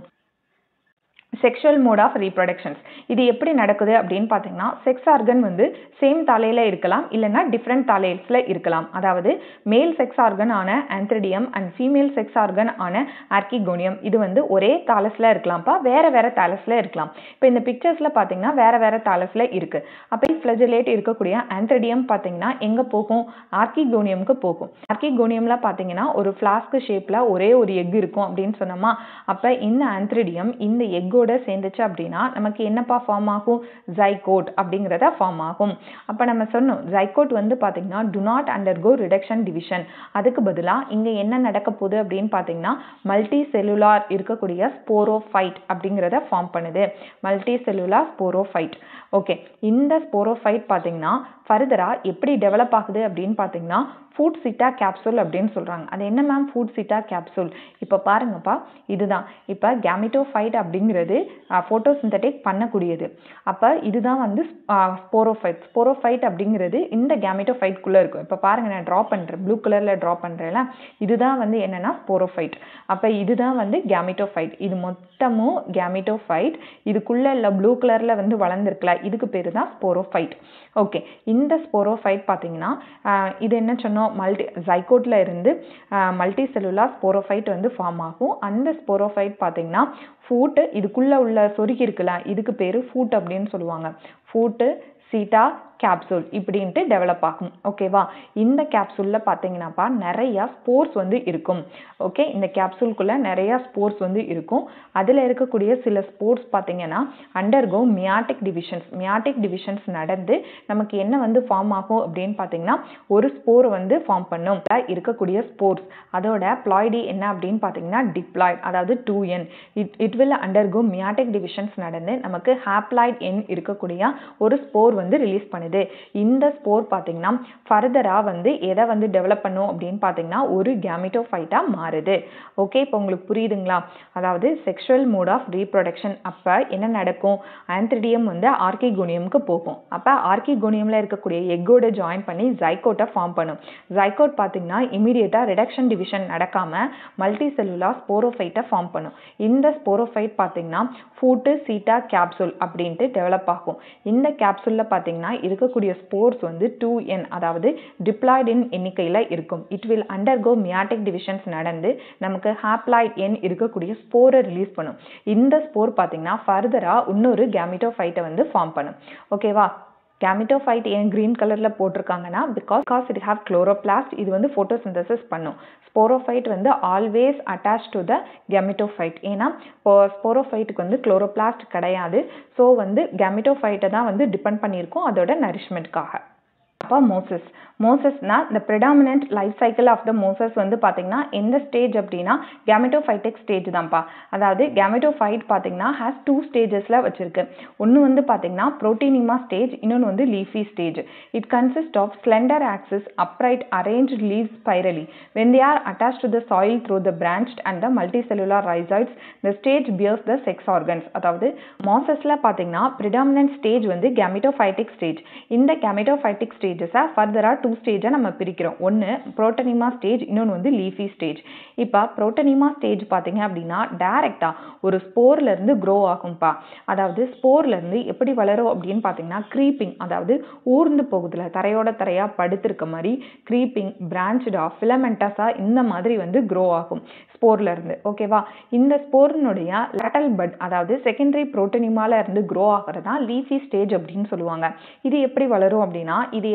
A: செக்ஷுவல் மோட் ஆஃப் ரீப்ரொடக்ஷன்ஸ் இது எப்படி நடக்குது அப்படின்னு பார்த்தீங்கன்னா செக்ஸ் ஆர்கன் வந்து சேம் தலையில் இருக்கலாம் இல்லைன்னா டிஃப்ரெண்ட் தலைல்ஸில் இருக்கலாம் அதாவது மேல் செக்ஸ் ஆர்கன் ஆன antheridium and female sex organ ஆன ஆர்கிகோனியம் இது வந்து ஒரே தாலஸில் இருக்கலாம்ப்பா வேற வேற தாலஸில் இருக்கலாம் இப்போ இந்த பிக்சர்ஸில் பார்த்தீங்கன்னா வேற வேற தாலஸில் இருக்குது அப்போ ஃப்ளஜலேட் இருக்கக்கூடிய ஆந்த்ரிடியம் பார்த்தீங்கன்னா எங்கே போகும் ஆர்கிகோனியம்க்கு போகும் ஆர்கிகோனியமில் பார்த்தீங்கன்னா ஒரு ஃப்ளாஸ்க் ஷேப்பில் ஒரே ஒரு எக் இருக்கும் அப்படின்னு சொன்னோமா அப்போ இந்த ஆந்த்ரிடியம் இந்த எக்கோட சேர்ந்துச்சு அப்படின்னா நமக்கு என்னப்பா ஃபார்ம் ஆகும் ஜைகோட் அப்படிங்கிறத ஃபார்ம் ஆகும் அப்போ நம்ம சொன்னோம் ஜைகோட் வந்து பார்த்தீங்கன்னா do not undergo reduction division அதுக்கு பதிலாக இங்கே என்ன நடக்க போகுது அப்படின்னு பார்த்தீங்கன்னா மல்டி செல்லுலார் இருக்கக்கூடிய ஸ்போரோஃபைட் அப்படிங்கிறத ஃபார்ம் பண்ணுது மல்டி செல்லுலார் ஸ்போரோஃபைட் ஓகே இந்த ஸ்போரோஃபைட் பார்த்தீங்கன்னா ஃபர்தராக எப்படி டெவலப் ஆகுது அப்படின்னு பார்த்தீங்கன்னா ஃபுட் சிட்டா கேப்சூல் அப்படின்னு சொல்கிறாங்க அது என்ன மேம் ஃபுட் சிட்டா கேப்சூல் இப்போ பாருங்கப்பா இதுதான் இப்போ கேமிட்டோஃபைட் அப்படிங்கிறது ஃபோட்டோசிந்தட்டிக் பண்ணக்கூடியது அப்போ இதுதான் வந்து ஸ்போரோஃபைட் ஸ்போரோஃபைட் அப்படிங்கிறது இந்த கேமிட்டோஃபைட்குள்ளே இருக்கும் இப்போ பாருங்க நான் ட்ரா பண்ணுறேன் ப்ளூ கலரில் ட்ரா பண்ணுறேன்ல இதுதான் வந்து என்னென்னா ஸ்போரோஃபைட் அப்போ இதுதான் வந்து கேமிட்டோஃபைட் இது மொத்தமும் கேமிட்டோஃபைட் இதுக்குள்ளே இல்லை ப்ளூ கலரில் வந்து வளர்ந்துருக்குல இதுக்கு பேர் தான் ஸ்போரோஃபைட் ஓகே இந்த ஸ்போரோஃபைட் பார்த்தீங்கன்னா ஆஹ் இது என்ன சொன்னோம் மல்டி ஜைகோட்டில் இருந்து மல்டி செல்லுலார் ஸ்போரோஃபைட் வந்து ஃபார்ம் ஆகும் அந்த ஸ்போரோஃபைட் பார்த்தீங்கன்னா ஃபூட்டு இதுக்குள்ளே உள்ள சொருகி இருக்குல்ல இதுக்கு பேர் ஃபூட் அப்படின்னு சொல்லுவாங்க ஃபூட்டு சீட்டா கேப்சூல் இப்படின்ட்டு டெவலப் ஆகும் ஓகேவா இந்த கேப்சூலில் பார்த்தீங்கன்னாப்பா நிறையா ஸ்போர்ஸ் வந்து இருக்கும் ஓகே இந்த கேப்சூல்குள்ளே நிறையா ஸ்போர்ஸ் வந்து இருக்கும் அதில் இருக்கக்கூடிய சில ஸ்போர்ஸ் பார்த்தீங்கன்னா undergo meiotic divisions meiotic divisions நடந்து நமக்கு என்ன வந்து ஃபார்ம் ஆகும் அப்படின்னு பார்த்தீங்கன்னா ஒரு ஸ்போர் வந்து ஃபார்ம் பண்ணும் இருக்கக்கூடிய ஸ்போர்ஸ் அதோட ப்ளாய்டி என்ன அப்படின்னு பார்த்தீங்கன்னா டிப்ளாய்ட் அதாவது two n it it will undergo meiotic divisions நடந்து நமக்கு ஹாப்ளாய்ட் என் இருக்கக்கூடிய ஒரு ஸ்போர் வந்து ரிலீஸ் பண்ணுது இந்த ஸ்போர் பார்த்தீங்கன்னா ஃபர்தராக வந்து எதை வந்து டெவலப் பண்ணும் அப்படின்னு பார்த்தீங்கன்னா ஒரு கேமிட்டோஃபைட்டாக மாறுது ஓகே இப்போ உங்களுக்கு புரியுதுங்களா அதாவது செக்ஷுவல் மோட் ஆஃப் ரீப்ரொடக்ஷன் அப்போ என்ன நடக்கும் ஆந்த்ரிடியம் வந்து ஆர்கிகோனியமுக்கு போகும் அப்போ ஆர்கிகோனியமில் இருக்கக்கூடிய எக்கோட ஜாயின் பண்ணி ஜைகோட்டை ஃபார்ம் பண்ணும் ஜைகோட் பார்த்தீங்கன்னா இமீடியட்டாக ரிடக்ஷன் டிவிஷன் நடக்காமல் மல்டி செல்லுலார் ஸ்போரோஃபைட்டை ஃபார்ம் பண்ணும் இந்த ஸ்போரோஃபைட் பார்த்தீங்கன்னா ஃபூட்டு சீட்டா கேப்சூல் அப்படின்ட்டு டெவலப் ஆகும் இந்த கேப்சூலில் பார்த்தீங்கன்னா இருக்கக்கூடிய ஸ்போர்ஸ் வந்து டூ என் அதாவது டிப்ளாய்ட் என் எண்ணிக்கையில் இருக்கும் it will undergo meiotic divisions நடந்து நமக்கு ஹாப்ளாய்ட் எண் இருக்கக்கூடிய ஸ்போரை ரிலீஸ் பண்ணும் இந்த ஸ்போர் பார்த்தீங்கன்னா ஃபர்தராக இன்னொரு கேமிட்டோஃபைட்டை வந்து ஃபார்ம் பண்ணும் ஓகேவா கேமிட்டோஃபைட் ஏன் க்ரீன் கலரில் போட்டிருக்காங்கன்னா because cause it have chloroplast இது வந்து ஃபோட்டோசிந்தசிஸ் பண்ணும் ஸ்போரோஃபைட் வந்து always attach to the gametophyte ஏன்னா இப்போ ஸ்போரோஃபைட்டுக்கு வந்து குளோரோபிளாஸ்ட் கிடையாது ஸோ வந்து கெமிட்டோஃபைட்டை தான் வந்து டிபெண்ட் பண்ணியிருக்கோம் அதோட நரிஷ்மெண்ட்காக அப்போ மோசஸ் மோசஸ்னா இந்த predominant life cycle of the mosses வந்து பார்த்தீங்கன்னா எந்த ஸ்டேஜ் அப்படின்னா கேமெட்டோஃபைட்டிக் ஸ்டேஜ் தான்ப்பா அதாவது கேமெட்டோஃபைட் பார்த்தீங்கன்னா ஹேஸ் டூ ஸ்டேஜஸில் வச்சிருக்கு ஒன்று வந்து பார்த்தீங்கன்னா ப்ரோட்டீனிமா ஸ்டேஜ் இன்னொன்று வந்து leafy stage it consist of slender axis upright arrange leaves spirally when they are attach to the soil through the branched and the multicellular rhizoids the stage bears the sex organs அதாவது மாசஸில் பார்த்தீங்கன்னா predominant stage வந்து கேமெட்டோஃபைட்டிக் stage இந்த கேமெட்டோஃபைட்டிக் ஸ்டேஜஸை ஃபர்தராக two ஸ்டேஜை நம்ம பிரிக்கிறோம் ஒன்று புரோட்டனிமா ஸ்டேஜ் இன்னொன்று வந்து லீஃபி ஸ்டேஜ் இப்போ புரோட்டனிமா ஸ்டேஜ் பார்த்தீங்க அப்படின்னா டேரெக்டாக ஒரு ஸ்போர்லேருந்து க்ரோ ஆகும்ப்பா அதாவது ஸ்போர்லேருந்து எப்படி வளரும் அப்படின்னு பார்த்தீங்கன்னா க்ரீப்பிங் அதாவது ஊர்ந்து போகுதுல தரையோட தரையாக படுத்திருக்க மாதிரி க்ரீப்பிங் பிரான்ச்டாக ஃபிலமெண்டஸாக இந்த மாதிரி வந்து க்ரோ ஆகும் ஸ்போர்லேருந்து ஓகேவா இந்த ஸ்போர்னுடைய லெட்டல் பட் அதாவது செகண்டரி புரோட்டனிமால இருந்து க்ரோ ஆகிறது தான் லீஃபி ஸ்டேஜ் அப்படின்னு சொல்லுவாங்க இது எப்படி வளரும் அப்படின்னா இது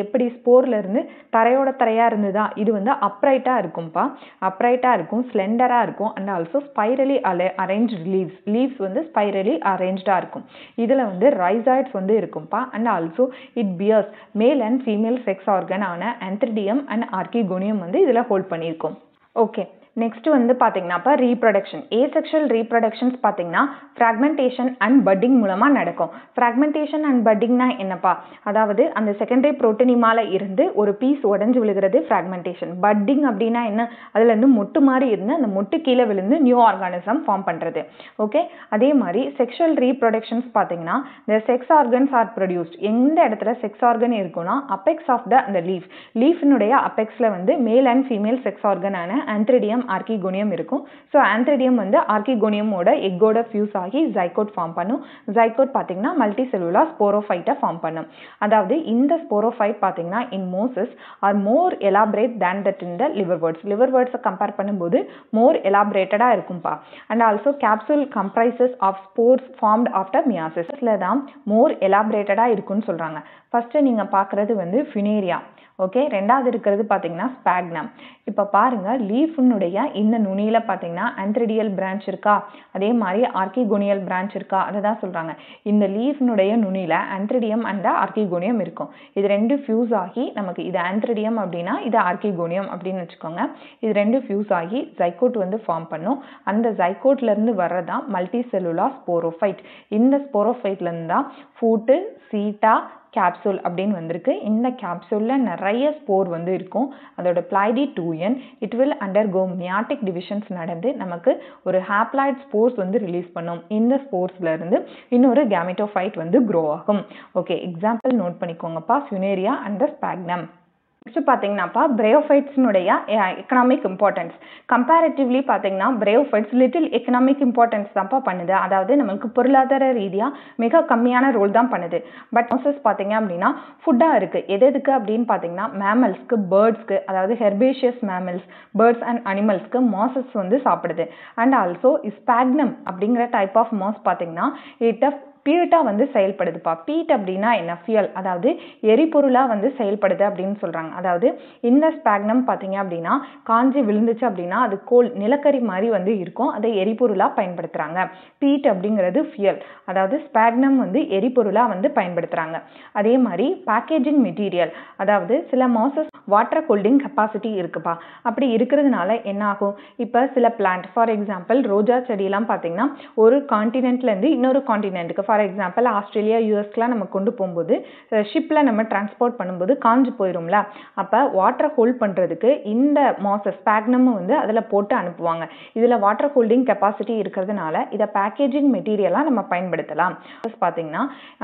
A: எப்படி ஸ்போர்ல இருந்து தரையோட தரையாக இருந்ததா இது வந்து அப்ரைட்டாக இருக்கும்ப்பா அப்ரைட்டாக இருக்கும் ஸ்லெண்டராக இருக்கும் அண்ட் ஆல்சோ ஸ்பைரலி அலை அரேஞ்ச் லீவ்ஸ் லீவ்ஸ் வந்து ஸ்பைரலி அரேஞ்சாக இருக்கும் இதில் வந்து ரைசாய்ட்ஸ் வந்து இருக்கும்ப்பா and also it bears male and female sex organ ஆன ஆந்த்ரிடியம் அண்ட் ஆர்கிகோனியம் வந்து இதில் ஹோல்ட் பண்ணியிருக்கும் ஓகே நெக்ஸ்ட் வந்து பார்த்தீங்கன்னாப்பா ரீப்ரொடக்ஷன் ஏசெக்ஷுவல் ரீப்ரொடக்ஷன்ஸ் பார்த்தீங்கன்னா ஃப்ராக்மெண்டேஷன் அண்ட் பட்டிங் மூலமாக நடக்கும் ஃப்ராக்மெண்டேஷன் அண்ட் பட்டிங்னா என்னப்பா அதாவது அந்த செகண்டரி புரோட்டனிமால இருந்து ஒரு பீஸ் உடஞ்சி விழுகிறது ஃப்ராக்மெண்டேஷன் பட்டிங் அப்படின்னா என்ன அதுல இருந்து மொட்டு மாதிரி இருந்து அந்த மொட்டு கீழே விழுந்து நியூ ஆர்கானிசம் ஃபார்ம் பண்ணுறது ஓகே அதே மாதிரி செக்ஷுவல் ரீப்ரொடக்ஷன்ஸ் பார்த்தீங்கன்னா இந்த செக்ஸ் ஆர்கன்ஸ் ஆர் ப்ரொடியூஸ்ட் எந்த இடத்துல செக்ஸ் ஆர்கன் இருக்குன்னா அப்பெக்ஸ் ஆஃப் த அந்த லீஃப் லீஃபினுடைய அப்பெக்ஸில் வந்து மேல் அண்ட் ஃபீமேல் செக்ஸ் ஆர்கனான ஆந்த்ரிடியம் ஆர்கிகோனியம் இருக்கும் ஸோ ஆந்த்ரிடியம் வந்து ஆர்கிகோனியமோட எக்கோட ஃபியூஸ் ஆகி ஜைகோட் ஃபார்ம் பண்ணும் ஜைகோட் பார்த்தீங்கன்னா மல்டி செல்லுலா ஸ்போரோஃபைட்டை ஃபார்ம் பண்ணும் அதாவது இந்த ஸ்போரோஃபைட் பார்த்தீங்கன்னா in mosses are more elaborate than that in the liverworts liver வேர்ட்ஸை கம்பேர் பண்ணும்போது மோர் எலாபரேட்டடாக இருக்கும்பா and also capsule comprises of spores formed after மியாசிஸ்ல தான் மோர் எலாபரேட்டடாக இருக்குன்னு சொல்கிறாங்க ஃபர்ஸ்ட் நீங்கள் பார்க்குறது வந்து ஃபினேரியா ஓகே ரெண்டாவது இருக்கிறது பார்த்தீங்கன்னா ஸ்பாக்னம் இப்போ பாருங்க லீஃப்னுடைய இந்த நுனியில் பார்த்தீங்கன்னா ஆந்த்ரிடியல் பிரான்ச் இருக்கா அதே மாதிரி ஆர்கிகோனியல் பிரான்ச் இருக்கா அதை தான் சொல்கிறாங்க இந்த லீஃப்னுடைய நுனியில் ஆந்த்ரிடியம் அண்ட் ஆர்கிகோனியம் இருக்கும் இது ரெண்டு ஃபியூஸ் ஆகி நமக்கு இது ஆந்த்ரிடியம் அப்படின்னா இது ஆர்கிகோனியம் அப்படின்னு வச்சுக்கோங்க இது ரெண்டு ஃபியூஸ் ஆகி ஜைகோட் வந்து ஃபார்ம் பண்ணும் அந்த ஜைகோட்லேருந்து வர்றதான் மல்டி செல்லுலா ஸ்போரோஃபைட் இந்த ஸ்போரோஃபைட்லேருந்து தான் ஃபூட்டு சீட்டா கேப்சூல் அப்படின்னு வந்திருக்கு இந்த கேப்சூலில் நிறைய ஸ்போர் வந்து இருக்கும் அதோட ploidy two n it will undergo meiotic divisions நடந்து நமக்கு ஒரு ஹாப்ளாய்ட் ஸ்போர்ஸ் வந்து ரிலீஸ் பண்ணும் இந்த ஸ்போர்ஸ்ல இருந்து இன்னொரு கேமிட்டோஃபைட் வந்து க்ரோ ஆகும் ஓகே எக்ஸாம்பிள் நோட் பண்ணிக்கோங்கப்பா Funaria and the Sphagnum next பார்த்தீங்கன்னாப்பா பிரேயோஃபைட்ஸ்னுடைய எக்கனாமிக் இம்பார்ட்டன்ஸ் கம்பேரிட்டிவ்லி பார்த்தீங்கன்னா பிரேயோஃபைட்ஸ் லிட்டில் எக்கனாமிக் இம்பார்ட்டன்ஸ் தான்ப்பா பண்ணுது அதாவது நமக்கு பொருளாதார ரீதியாக மிக கம்மியான ரோல் தான் பண்ணுது பட் மோசஸ் பார்த்தீங்க அப்படின்னா ஃபுட்டாக இருக்குது எது எதுக்கு அப்படின்னு பார்த்தீங்கன்னா மேமல்ஸ்க்கு பேர்ட்ஸ்க்கு அதாவது ஹெர்பேஷியஸ் மேமல்ஸ் பேர்ட்ஸ் அண்ட் அனிமல்ஸ்க்கு மாசஸ் வந்து சாப்பிடுது அண்ட் ஆல்சோ ஸ்பாக்னம் அப்படிங்கிற டைப் ஆஃப் மாஸ் பார்த்தீங்கன்னா இட் பீட்டாக வந்து செயல்படுதுப்பா பீட் அப்படின்னா என்ன ஃபியல் அதாவது எரிபொருளாக வந்து செயல்படுது அப்படின்னு சொல்கிறாங்க அதாவது இந்த ஸ்பாக்னம் பார்த்தீங்க அப்படின்னா காஞ்சி விழுந்துச்சு அப்படின்னா அது கோல் நிலக்கரி மாதிரி வந்து இருக்கும் அதை எரிபொருளாக பயன்படுத்துகிறாங்க பீட் அப்படிங்கிறது ஃபியல் அதாவது ஸ்பாக்னம் வந்து எரிபொருளாக வந்து பயன்படுத்துகிறாங்க அதே மாதிரி பேக்கேஜிங் மெட்டீரியல் அதாவது சில மாசஸ் வாட்டர் ஹோல்டிங் கெப்பாசிட்டி இருக்குப்பா அப்படி இருக்கிறதுனால என்ன ஆகும் இப்போ சில பிளான்ட் ஃபார் எக்ஸாம்பிள் ரோஜா செடியெல்லாம் பார்த்தீங்கன்னா ஒரு காண்டினென்ட்லேருந்து இன்னொரு காண்டினென்ட்டுக்கு ஃபார் எக்ஸாம்பிள் ஆஸ்திரேலியா யூஎஸ்க்குலாம் நம்ம கொண்டு போகும்போது ஷிப்பில் நம்ம டிரான்ஸ்போர்ட் பண்ணும்போது காஞ்சு போயிடும்ல அப்போ வாட்டர் ஹோல்ட் பண்ணுறதுக்கு இந்த மாசஸ் ஸ்பாக்னமும் வந்து அதில் போட்டு அனுப்புவாங்க இதில் வாட்டர் ஹோல்டிங் கெப்பாசிட்டி இருக்கிறதுனால இதை பேக்கேஜிங் மெட்டீரியலாக நம்ம பயன்படுத்தலாம் பார்த்தீங்கன்னா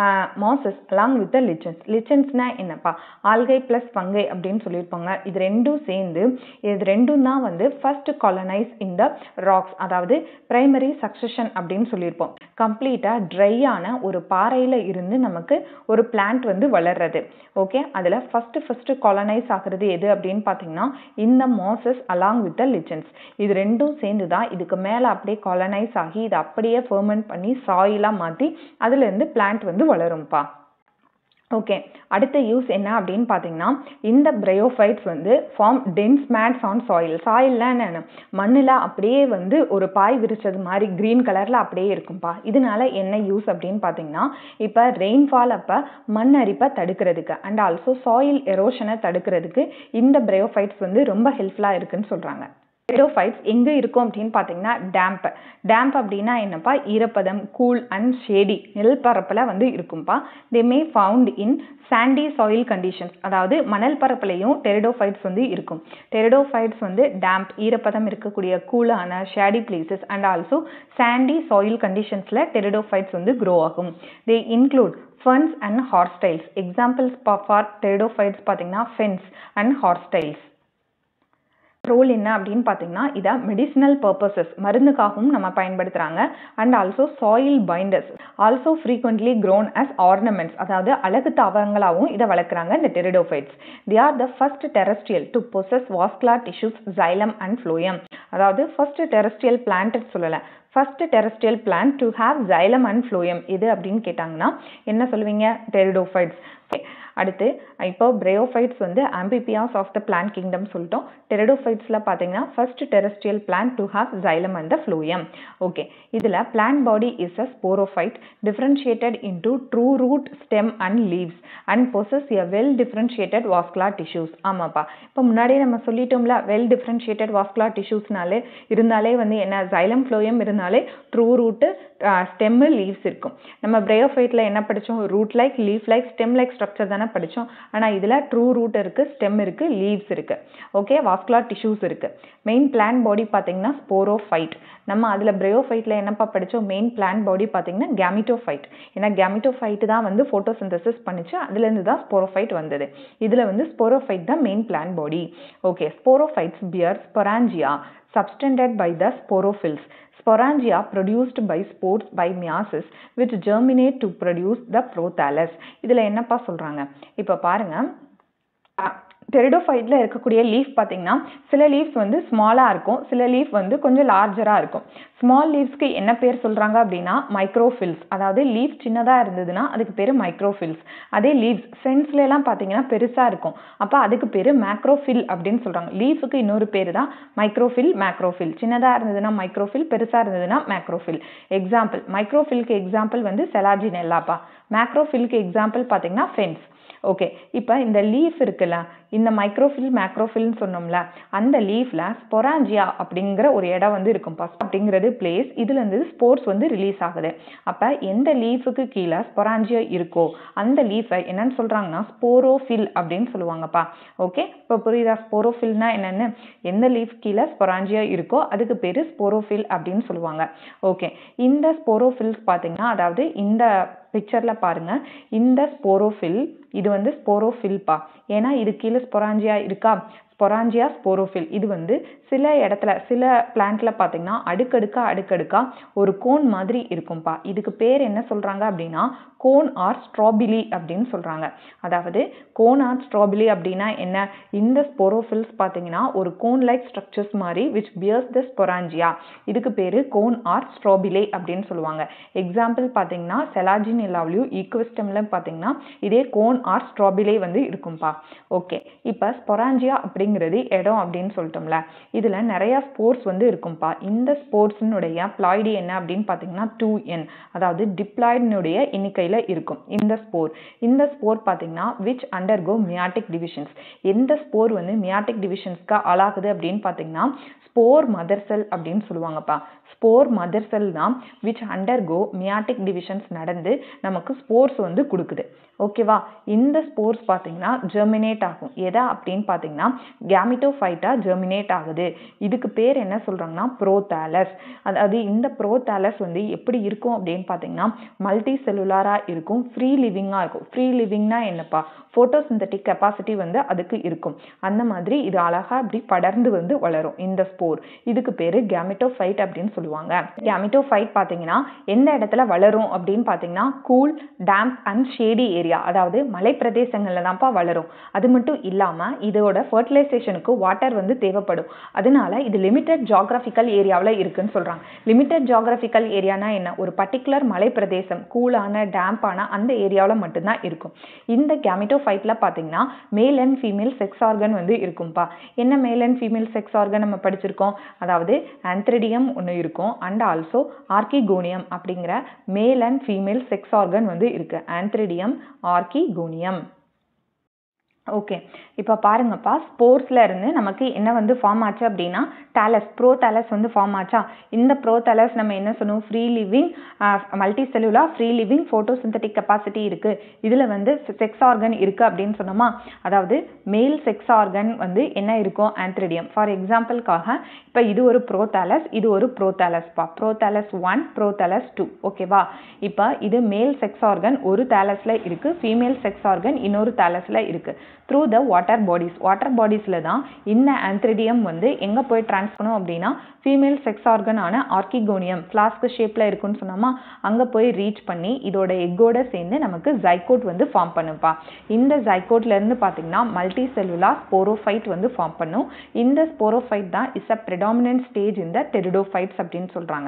A: மாசஸ் அலாங் வித் லிச்சன்ஸ் லிச்சன்ஸ்னா என்னப்பா ஆல்கை ப்ளஸ் ஃபங்கை அப்படின்னு சொல்லியிருப்பாங்க இது ரெண்டும் சேர்ந்து இது ரெண்டும் தான் வந்து ஃபர்ஸ்ட் காலனைஸ் இந்த ராக்ஸ் அதாவது பிரைமரி சக்சஷன் அப்படின்னு சொல்லியிருப்போம் கம்ப்ளீட்டாக ட்ரையான ஒரு பாறையில் இருந்து நமக்கு ஒரு பிளான்ட் வந்து வளர்றது ஓகே அதில் ஃபஸ்ட்டு ஃபஸ்ட்டு காலனைஸ் ஆகிறது எது அப்படின்னு பார்த்தீங்கன்னா இந்த mosses along with the lichens இது ரெண்டும் சேர்ந்து தான் இதுக்கு மேலே அப்படியே காலனைஸ் ஆகி இதை அப்படியே ஃபர்மெண்ட் பண்ணி சாயிலாக மாற்றி அதுலேருந்து பிளான்ட் வந்து வளரும்ப்பா ஓகே அடுத்த யூஸ் என்ன அப்படின்னு பார்த்தீங்கன்னா இந்த பிரயோஃபைட்ஸ் வந்து form dense mats on soil சாயில்லாம் என்ன மண்ணில் அப்படியே வந்து ஒரு பாய் விரிச்சது மாதிரி க்ரீன் கலரில் அப்படியே இருக்கும்பா இதனால என்ன யூஸ் அப்படின்னு பார்த்தீங்கன்னா இப்போ ரெயின்ஃபால் அப்போ மண் அரிப்பை தடுக்கிறதுக்கு அண்ட் ஆல்சோ சாயில் எரோஷனை தடுக்கிறதுக்கு இந்த பிரயோஃபைட்ஸ் வந்து ரொம்ப ஹெல்ப்ஃபுல்லாக இருக்குன்னு சொல்கிறாங்க பெரிடோஃபைட்ஸ் எங்கே இருக்கும் அப்படின்னு பார்த்தீங்கன்னா டேம்ப் டேம்ப் அப்படின்னா என்னப்பா ஈரப்பதம் கூல் அண்ட் ஷேடி நெல் பரப்பில் வந்து இருக்கும்பா they may found in sandy soil conditions அதாவது மணல் பரப்புலையும் டெரிடோஃபைட்ஸ் வந்து இருக்கும் டெரிடோஃபைட்ஸ் வந்து டேம்ப் ஈரப்பதம் இருக்கக்கூடிய கூலான shady places and also sandy soil கண்டிஷன்ஸில் டெரிடோஃபைட்ஸ் வந்து க்ரோ ஆகும் they include ferns and horsetails examples for pteridophytes பார்த்தீங்கன்னா ஃபென்ஸ் அண்ட் ஹார்ஸ்டைல்ஸ் ரோல் என்ன அப்படின்னு பார்த்தீங்கன்னா இதை மெடிசினல் பர்பசஸ் மருந்துக்காகவும் நம்ம பயன்படுத்துகிறாங்க and also soil binders also frequently grown as ornaments அதாவது அழகு தாவரங்களாகவும் இதை வளர்க்குறாங்க இந்த pteridophytes they are the first terrestrial to possess vascular tissues xylem and phloem அதாவது ஃபர்ஸ்ட் டெரஸ்ட்ரியல் பிளான்ட் சொல்லலை first terrestrial plant to have xylem and phloem எது அப்படின்னு கேட்டாங்கன்னா என்ன சொல்லுவீங்க டெரிடோஃபைட்ஸ் அடுத்து இப்போ பிரயோஃபைட்ஸ் வந்து amphibians of the plant kingdom சொல்லிட்டோம் டெரடோஃபைட்ஸில் பார்த்தீங்கன்னா first terrestrial plant to have xylem and the phloem okay இதில் plant body is a sporophyte differentiated into true root stem and leaves and possess a well differentiated vascular tissues ஆமாப்பா இப்போ முன்னாடியே நம்ம சொல்லிட்டோம்ல well differentiated vascular டிஷ்யூஸ்னாலே இருந்தாலே வந்து என்ன xylem phloem இருந்தாலே ட்ரூ ரூட்டு ஸ்டெம்மு லீவ்ஸ் இருக்கும் நம்ம பிரயோஃபைட்டில் என்ன படித்தோம் root like leaf like stem like structure தானே படித்தோம் ஆனால் இதில் ட்ரூ ரூட் இருக்குது ஸ்டெம் இருக்குது லீவ்ஸ் இருக்குது ஓகே வாஸ்குலார் டிஷ்யூஸ் இருக்குது மெயின் பிளான் பாடி பார்த்தீங்கன்னா ஸ்போரோஃபைட் நம்ம அதில் பிரயோஃபைட்டில் என்னப்பா படித்தோம் மெயின் பிளான் பாடி பார்த்தீங்கன்னா கேமிட்டோஃபைட் ஏன்னா கேமிட்டோஃபைட் தான் வந்து ஃபோட்டோசிந்தசிஸ் பண்ணிச்சு அதுலேருந்து தான் ஸ்போரோஃபைட் வந்தது இதில் வந்து ஸ்போரோஃபைட் தான் main plant body okay sporophytes bear sporangia subtended by the sporophylls. Sporangia produced by spores by meiosis which germinate to produce the prothallus. இதில் என்னப்பா சொல்கிறாங்க இப்போ பாருங்க டெரிடோஃபைட்டில் இருக்கக்கூடிய லீஃப் பார்த்தீங்கன்னா சில லீஃப்ஸ் வந்து ஸ்மாலாக இருக்கும் சில லீஃப் வந்து கொஞ்சம் லார்ஜராக இருக்கும் ஸ்மால் லீவ்ஸ்க்கு என்ன பேர் சொல்கிறாங்க அப்படின்னா மைக்ரோஃபில்ஸ் அதாவது லீஃப் சின்னதாக இருந்ததுன்னா அதுக்கு பேர் மைக்ரோஃபில்ஸ் அதே லீவ்ஸ் ஃப்ரெண்ட்ஸ்லாம் பார்த்தீங்கன்னா பெருசாக இருக்கும் அப்போ அதுக்கு பேர் மேக்ரோஃபில் அப்படின்னு சொல்கிறாங்க லீஃபுக்கு இன்னொரு பேர் தான் மைக்ரோஃபில் மேக்ரோஃபில் சின்னதாக இருந்ததுன்னா மைக்ரோஃபில் பெருசாக இருந்ததுன்னா மேக்ரோஃபில் எக்ஸாம்பிள் மைக்ரோஃபில்க்கு எக்ஸாம்பிள் வந்து செலாஜினெல்லாப்பா மேக்ரோஃபில்க்கு எக்ஸாம்பிள் பார்த்தீங்கன்னா ஃபென்ஸ் ஓகே இப்போ இந்த லீஃப் இருக்குல்ல இந்த மைக்ரோஃபில் மேக்ரோஃபில்னு சொன்னோம்ல அந்த லீஃப்ல ஸ்பொராஞ்சியா அப்படிங்கிற ஒரு இடம் வந்து இருக்கும் ஃபஸ்ட் அப்படிங்கிறது பிளேஸ் இதுலேருந்து ஸ்போர்ட்ஸ் வந்து ரிலீஸ் ஆகுது அப்போ எந்த லீஃபுக்கு கீழே ஸ்பொராஞ்சியா இருக்கோ அந்த லீஃபை என்னன்னு சொல்கிறாங்கன்னா ஸ்போரோஃபில் அப்படின்னு சொல்லுவாங்கப்பா ஓகே இப்போ புரியுதா ஸ்போரோஃபில்னா என்னென்னு எந்த லீஃப் கீழே ஸ்பொராஞ்சியா இருக்கோ அதுக்கு பேர் ஸ்போரோஃபில் அப்படின்னு சொல்லுவாங்க ஓகே இந்த ஸ்போரோஃபில்ஸ் பார்த்தீங்கன்னா அதாவது இந்த பிக்சரில் பாருங்க இந்த ஸ்போரோஃபில் இது வந்து ஸ்போரோஃபில்பா ஏன்னா இது கீழே ஸ்பொராஞ்சியா இருக்கா ஸ்பொராஞ்சியா ஸ்போரோஃபில் இது வந்து சில இடத்துல சில பிளான்ட்ல பார்த்தீங்கன்னா அடுக்கடுக்கா அடுக்கடுக்கா ஒரு கோன் மாதிரி இருக்கும்பா இதுக்கு பேர் என்ன சொல்றாங்க அப்படின்னா கோன் ஆர் ஸ்ட்ராபிலி அப்படின்னு சொல்றாங்க அதாவது கோன் ஆர் ஸ்ட்ராபிலி அப்படின்னா என்ன இந்த ஸ்போரோஃபில்ஸ் பார்த்தீங்கன்னா ஒரு கோன் லைக் ஸ்ட்ரக்சர்ஸ் மாதிரி விச் பியர்ஸ் த ஸ்பொராஞ்சியா இதுக்கு பேரு கோன் ஆர் ஸ்ட்ராபிலே அப்படின்னு சொல்லுவாங்க எக்ஸாம்பிள் பார்த்தீங்கன்னா செலாஜின் எல்லாவிலையும் ஈக்குவஸ்டம்ல பார்த்தீங்கன்னா இதே கோன் ஆர் ஸ்ட்ராபிலே வந்து இருக்கும்பா ஓகே இப்போ ஸ்பொராஞ்சியா அப்படிங்கிறது இடம் அப்படின்னு சொல்லிட்டோம்ல இதுல நிறைய ஸ்போர்ட்ஸ் வந்து இருக்கும்பா இந்த ஸ்போர்ட்ஸினுடைய பிளாய்டு என்ன அப்படின்னு பார்த்தீங்கன்னா டூ என் அதாவது டிப்ளாய்டினுடைய எண்ணிக்கையில் இருக்கும் இந்த ஸ்போர் இந்த ஸ்போர் பார்த்தீங்கன்னா விச் அண்டர்கோ மியாட்டிக் டிவிஷன்ஸ் எந்த ஸ்போர் வந்து மியாட்டிக் டிவிஷன்ஸ்க்கு ஆளாகுது அப்படின்னு பார்த்தீங்கன்னா ஸ்போர் மதர் செல் அப்படின்னு சொல்லுவாங்கப்பா ஸ்போர் மதர் செல் தான் விச் அண்டர்கோ மியாட்டிக் டிவிஷன்ஸ் நடந்து நமக்கு ஸ்போர்ஸ் வந்து கொடுக்குது ஓகேவா இந்த ஸ்போர்ஸ் பார்த்தீங்கன்னா ஜெர்மினேட் ஆகும் எதா அப்படின்னு பார்த்தீங்கன்னா கேமிட்டோஃபைட்டா ஜெர்மினேட் ஆகுது இதுக்கு பேர் என்ன சொல்றாங்கன்னா ப்ரோதாலஸ் அதாவது இந்த ப்ரோதாலஸ் வந்து எப்படி இருக்கும் அப்படின்னு பார்த்தீங்கன்னா மல்டி செல்லுலாரா இருக்கும் ஃப்ரீ லிவிங்கா இருக்கும் ஃப்ரீ லிவிங்னா என்னப்பா ஃபோட்டோசிந்தட்டிக் கெப்பாசிட்டி வந்து அதுக்கு இருக்கும் அந்த மாதிரி இது அழகா இப்படி படர்ந்து வந்து வளரும் இந்த ஸ்போர் இதுக்கு பேரு கேமிட்டோஃபைட் அப்படின்னு சொல்லுவாங்க கேமிட்டோஃபைட் பார்த்தீங்கன்னா எந்த இடத்துல வளரும் அப்படின்னு பார்த்தீங்கன்னா cool damp and shady area அதாவது மலை பிரதேசங்கள்ல தான்ப்பா வளரும் அது மட்டும் இல்லாம இதோட ஃபர்டிலைசேஷனுக்கு வாட்டர் வந்து தேவைப்படும் அதனால இது லிமிட்டட் ஜாகிரபிக்கல் ஏரியாவில் இருக்குன்னு சொல்றாங்க லிமிட்டட் ஜாகிரபிக்கல் ஏரியானா என்ன ஒரு பர்டிகுலர் மலை பிரதேசம் கூலான டேம்பான அந்த ஏரியாவில் மட்டும்தான் இருக்கும் இந்த கேமிட்டோஃபைட்ல பார்த்தீங்கன்னா மேல் அண்ட் ஃபீமேல் செக்ஸ் ஆர்கன் வந்து இருக்கும்பா என்ன மேல் அண்ட் ஃபீமேல் செக்ஸ் ஆர்கன் நம்ம படிச்சிருக்கோம் அதாவது ஆந்த்ரிடியம் ஒன்று இருக்கும் அண்ட் ஆல்சோ ஆர்கிகோனியம் அப்படிங்கிற மேல் அண்ட் ஃபீமேல் செக்ஸ் ஆர்கன் வந்து இருக்கு ஆந்த்ரிடியம் ஆர்கிகோனியம் ஓகே இப்போ பாருங்கப்பா ஸ்போர்ட்ஸில் இருந்து நமக்கு என்ன வந்து ஃபார்ம் ஆச்சு அப்படின்னா டேலஸ் ப்ரோ டேலஸ் வந்து ஃபார்ம் ஆச்சா இந்த ப்ரோ டேலஸ் நம்ம என்ன சொன்னோம் free living multicellular free living photosynthetic capacity இருக்குது இதில் வந்து செக்ஸ் ஆர்கன் இருக்குது அப்படின்னு சொன்னோமா அதாவது மேல் செக்ஸ் ஆர்கன் வந்து என்ன இருக்கும் ஆந்த்ரிடியம் ஃபார் எக்ஸாம்பிள்காக இப்போ இது ஒரு ப்ரோ டேலஸ் இது ஒரு ப்ரோ டேலஸ்ப்பா prothallus one prothallus two ஓகேவா இப்போ இது மேல் செக்ஸ் ஆர்கன் ஒரு டேலஸில் இருக்குது ஃபீமேல் செக்ஸ் ஆர்கன் இன்னொரு டேலஸில் இருக்குது through the water bodies water பாடிஸில் தான் இந்த ஆந்த்ரிடியம் வந்து எங்கே போய் ட்ரான்ஸ் பண்ணும் அப்படின்னா ஃபீமேல் செக்ஸ் ஆர்கனான ஆர்கிகோனியம் ஃப்ளாஸ்க் ஷேப்பில் இருக்குன்னு சொன்னோமா அங்கே போய் ரீச் பண்ணி இதோட எக்கோட சேர்ந்து நமக்கு ஜைகோட் வந்து ஃபார்ம் பண்ணுப்பா இந்த ஜைகோட்லேருந்து பார்த்தீங்கன்னா மல்டி செல்லுலா ஸ்போரோஃபைட் வந்து ஃபார்ம் பண்ணும் இந்த ஸ்போரோஃபைட் தான் இஸ் அ ப்ரெடாமினன்ட் ஸ்டேஜ் இந்த டெரிடோஃபைட்ஸ் அப்படின்னு சொல்கிறாங்க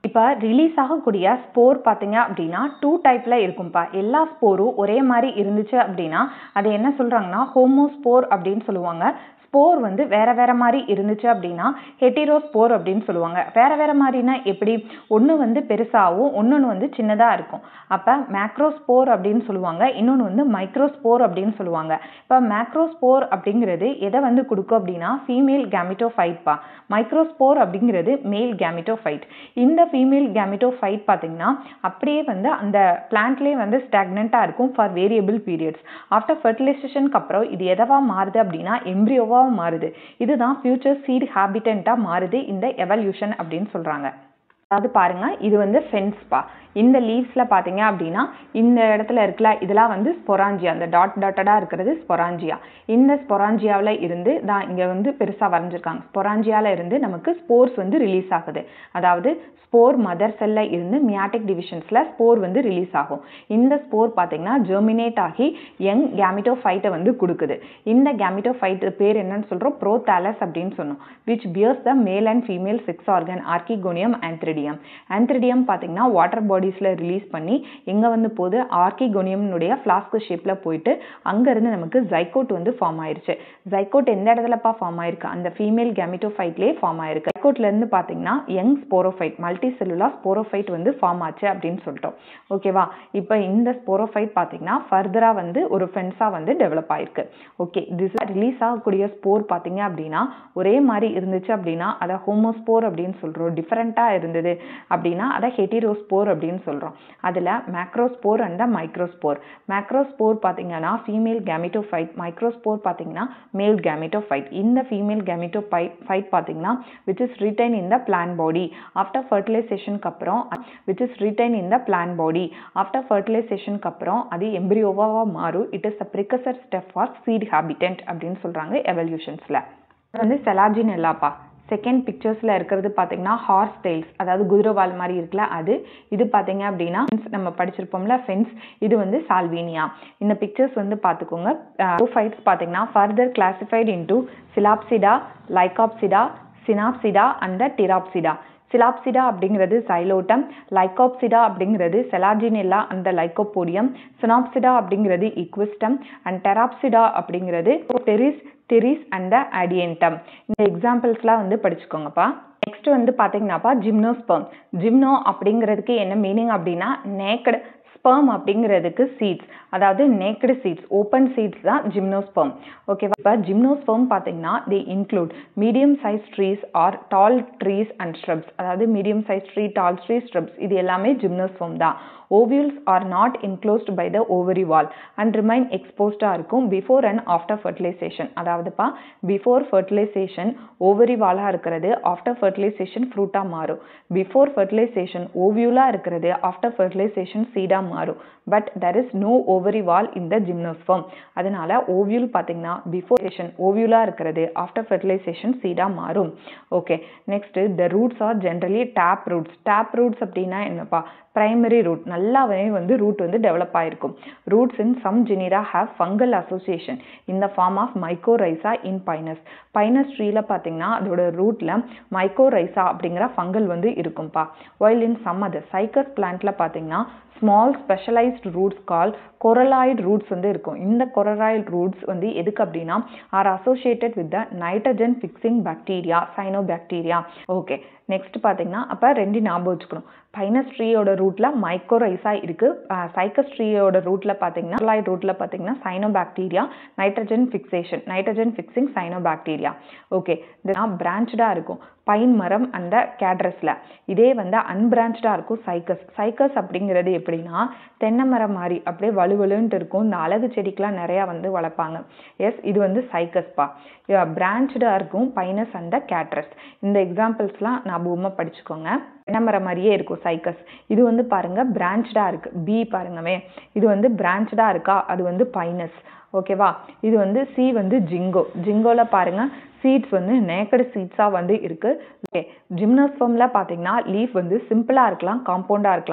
A: இப்போ ரிலீஸ் ஆகக்கூடிய ஸ்போர் பார்த்தீங்க அப்படின்னா டூ டைப்பில் இருக்கும்ப்பா எல்லா ஸ்போரும் ஒரே மாதிரி இருந்துச்சு அப்படின்னா அது என்ன சொல்கிறாங்கன்னா ஹோமோஸ்போர் அப்படின்னு சொல்லுவாங்க ஸ்போர் வந்து வேற வேற மாதிரி இருந்துச்சு அப்படின்னா ஹெட்டிரோஸ்போர் அப்படின்னு சொல்லுவாங்க வேற வேற மாதிரினா எப்படி ஒன்று வந்து பெருசாகவும் ஒன்னொன்று வந்து சின்னதாக இருக்கும் அப்போ மேக்ரோஸ்போர் அப்படின்னு சொல்லுவாங்க இன்னொன்று வந்து மைக்ரோஸ்போர் அப்படின்னு சொல்லுவாங்க இப்போ மேக்ரோஸ்போர் அப்படிங்கிறது எதை வந்து கொடுக்கும் அப்படின்னா ஃபீமேல் கேமிட்டோஃபைட்ப்பா மைக்ரோஸ்போர் அப்படிங்கிறது மேல் கேமிட்டோஃபைட் இந்த ஃபீமேல் கேமிட்டோஃபைட் பார்த்தீங்கன்னா அப்படியே வந்து அந்த பிளான்ட்லேயே வந்து ஸ்டாக்னண்ட்டாக இருக்கும் ஃபார் வேரியபிள் பீரியட்ஸ் ஆஃப்டர் ஃபர்டிலைசேஷனுக்கு அப்புறம் இது எதவா மாறுது அப்படின்னா எம்ப்ரியோவாக மாறுது இதுதான் ஃபியூச்சர் சீட் ஹேபிட்டண்ட்டாக மாறுது இந்த எவல்யூஷன் அப்படின்னு சொல்கிறாங்க அதாவது பாருங்க இது வந்து ஃபென்ஸ்பா இந்த லீவ்ஸில் பார்த்தீங்க அப்படின்னா இந்த இடத்துல இருக்குல்ல இதெல்லாம் வந்து ஸ்பொராஞ்சியா அந்த டாட் டாட்டடாக இருக்கிறது ஸ்பொராஞ்சியா இந்த ஸ்பொராஞ்சியாவில் இருந்து தான் இங்கே வந்து பெருசாக வரைஞ்சிருக்காங்க ஸ்பொராஞ்சியாவில் இருந்து நமக்கு ஸ்போர்ஸ் வந்து ரிலீஸ் ஆகுது அதாவது ஸ்போர் மதர் செல்ல இருந்து மியாட்டிக் டிவிஷன்ஸில் ஸ்போர் வந்து ரிலீஸ் ஆகும் இந்த ஸ்போர் பார்த்தீங்கன்னா ஜெர்மினேட் ஆகி யங் கேமிட்டோஃபைட்டை வந்து கொடுக்குது இந்த கேமிட்டோஃபைட் பேர் என்னன்னு சொல்கிறோம் ப்ரோதாலஸ் அப்படின்னு சொன்னோம் which bears the male and female sex organ archegonium antheridium antheridium பார்த்தீங்கன்னா வாட்டர் பாடிஸில் ரிலீஸ் பண்ணி எங்கே வந்து போகுது ஆர்கிகோனியம்னுடைய ஃப்ளாஸ்க் ஷேப்பில் போயிட்டு அங்கேருந்து நமக்கு ஜைகோட் வந்து ஃபார்ம் ஆயிருச்சு ஜைகோட் எந்த இடத்துலப்பா ஃபார்ம் ஆயிருக்கு அந்த ஃபீமேல் கேமிட்டோஃபைட்லேயே ஃபார்ம் ஆயிருக்கு ஜைகோட்லேருந்து பார்த்தீங்கன்னா young sporophyte multicellular sporophyte வந்து ஃபார்ம் ஆச்சு அப்படின்னு சொல்லிட்டோம் ஓகேவா இப்போ இந்த ஸ்போரோஃபைட் பார்த்தீங்கன்னா ஃபர்தராக வந்து ஒரு ஃபென்ஸாக வந்து டெவலப் ஆயிருக்கு ஓகே திஸ் ரிலீஸ் ஆகக்கூடிய ஸ்போர் பார்த்தீங்க அப்படின்னா ஒரே மாதிரி இருந்துச்சு அப்படின்னா அதை ஹோமோஸ்போர் அப்படின்னு சொல்கிறோம் டிஃப்ரெண்ட்டாக இருந்தது அப்படின்னா அதை ஹெட்டிரோஸ்போர் அப்படின்னு சொல்கிறோம் அதில் மேக்ரோஸ்போர் அண்ட் த மைக்ரோஸ்போர் மேக்ரோஸ்போர் பார்த்தீங்கன்னா ஃபீமேல் கேமிட்டோஃபைட் மைக்ரோஸ்போர் பார்த்தீங்கன்னா மேல் கேமிட்டோஃபைட் இந்த ஃபீமேல் கேமிட்டோஃபை ஃபைட் பார்த்தீங்கன்னா which is retain in the plant body after ஃபர்டிலைசேஷனுக்கு அப்புறம் which is retain in the plant body after ஃபர்டிலைசேஷனுக்கு அப்புறம் அது எம்பிரியோவாக மாறும் it is a precursor step for seed habitant அப்படின்னு சொல்கிறாங்க எவல்யூஷன்ஸில் வந்து செலாஜின் எல்லாப்பா செகண்ட் பிக்சர்ஸில் இருக்கிறது பார்த்தீங்கன்னா ஹார்ஸ் டெய்ல்ஸ் அதாவது குதிரைவால் மாதிரி இருக்குல்ல அது இது பார்த்தீங்க அப்படின்னா நம்ம படிச்சிருப்போம்ல ஃபென்ஸ் இது வந்து சால்வீனியா இந்த பிக்சர்ஸ் வந்து பார்த்துக்கோங்க ஃபைட்ஸ் பார்த்தீங்கன்னா further classified into psilopsida lycopsida sphenopsida and pteropsida psilopsida அப்படிங்கிறது சைலோட்டம் லைகோப்சிடா அப்படிங்கிறது செலாஜினெல்லா அந்த லைகோபோடியம் சினாப்சிடா அப்படிங்கிறது இக்விஸ்டம் அண்ட் டெராப்சிடா அப்படிங்கிறது டெரிஸ் டெரிஸ் அண்ட் அடியன்டம் இந்த எக்ஸாம்பிள்ஸ்லாம் வந்து படிச்சுக்கோங்கப்பா நெக்ஸ்ட் வந்து பார்த்தீங்கன்னாப்பா ஜிம்னோஸ்பெர்ம் ஜிம்னோ அப்படிங்கிறதுக்கு என்ன மீனிங் அப்படின்னா நேக்கட் ஸ்பெர்ம் அப்படிங்கிறதுக்கு சீட்ஸ் அதாவது நேக்கடு சீட்ஸ் ஓப்பன் சீட்ஸ் தான் ஜிம்னோஸ்பெர்ம் ஓகேவா இப்போ ஜிம்னோஸ்பெர்ம் பார்த்தீங்கன்னா they include medium size trees or tall trees and shrubs அதாவது medium size tree tall tree shrubs இது எல்லாமே ஜிம்னோஸ்பெர்ம் தான் ovules are not enclosed by the ovary wall and remain எக்ஸ்போஸ்டாக இருக்கும் பிஃபோர் அண்ட் ஆஃப்டர் ஃபர்டிலைசேஷன் அதாவதுப்பா before fertilization ovary வாலாக இருக்கிறது after fertilisation ஃப்ரூட்டாக மாறும் பிஃபோர் ஃபர்டிலைசேஷன் ஓவியூலாக இருக்கிறது ஆஃப்டர் ஃபர்டிலைசேஷன் சீடாக மாறும் but there is no ovary wall in the gymnosperm அதனால ஓவியூல் பார்த்தீங்கன்னா பிஃபோரேஷன் ஓவியூலாக இருக்கிறது ஆஃப்டர் ஃபர்டிலைசேஷன் சீடாக மாறும் okay next the roots are generally tap roots tap roots அப்படின்னா என்னப்பா பிரைமரி ரூட் நல்லாவே வந்து ரூட் வந்து டெவலப் ஆயிருக்கும் roots in some genera have fungal association in the form of mycorrhiza in pinus pinus ட்ரீல பார்த்தீங்கன்னா அதோட ரூட்ல மைக்கோரைசா அப்படிங்கிற ஃபங்கல் வந்து இருக்கும்பா while in some other cycas பிளான்ட்ல பார்த்தீங்கன்னா small specialised roots call coralloid roots வந்து இருக்கும் இந்த கொரலாய்டு ரூட்ஸ் வந்து எதுக்கு அப்படின்னா are associated with the nitrogen fixing bacteria cyanobacteria okay next பார்த்தீங்கன்னா அப்போ ரெண்டு ஞாபகம் வச்சுக்கணும் பைனஸ் ட்ரீயோட ரூட்ல மைக்கோரைசா இருக்கு சைக்கஸ் ட்ரீயோட ரூட்ல பார்த்தீங்கன்னா கொரலாய்டு ரூட்ல பார்த்தீங்கன்னா cyanobacteria nitrogen fixation nitrogen fixing cyanobacteria okay இதெல்லாம் பிரான்ச்சாக இருக்கும் பைன் மரம் அந்த கேட்ரஸில் இதே வந்து அன்பிரான்ச்சாக இருக்கும் சைக்கஸ் சைக்கஸ் அப்படிங்கிறது எப்படின்னா தென்னை மரம் மாதிரி அப்படியே வலுவலுன்ட்டு இருக்கும் இந்த அழகு செடிக்கெலாம் நிறையா வந்து வளர்ப்பாங்க எஸ் இது வந்து சைக்கஸ்பா பிரான்ச்சாக இருக்கும் பைனஸ் அந்த கேட்ரஸ் இந்த எக்ஸாம்பிள்ஸ்லாம் ஞாபகமாக படிச்சுக்கோங்க தென்னை மரம் மாதிரியே இருக்கும் சைக்கஸ் இது வந்து பாருங்க பிரான்ச்சாக இருக்கு பி பாருங்கவே இது வந்து பிரான்ச்சாக இருக்கா அது வந்து பைனஸ் ஓகேவா இது வந்து சி வந்து ஜிங்கோ ஜிங்கோவில் பாருங்க சீட்ஸ் வந்து நேக்கடு சீட்ஸாக வந்து இருக்கு ஓகே ஜிம்னோஸ்பம்ல பார்த்தீங்கன்னா லீஃப் வந்து சிம்பிளாக இருக்கலாம் காம்பவுண்டாக இருக்கலாம்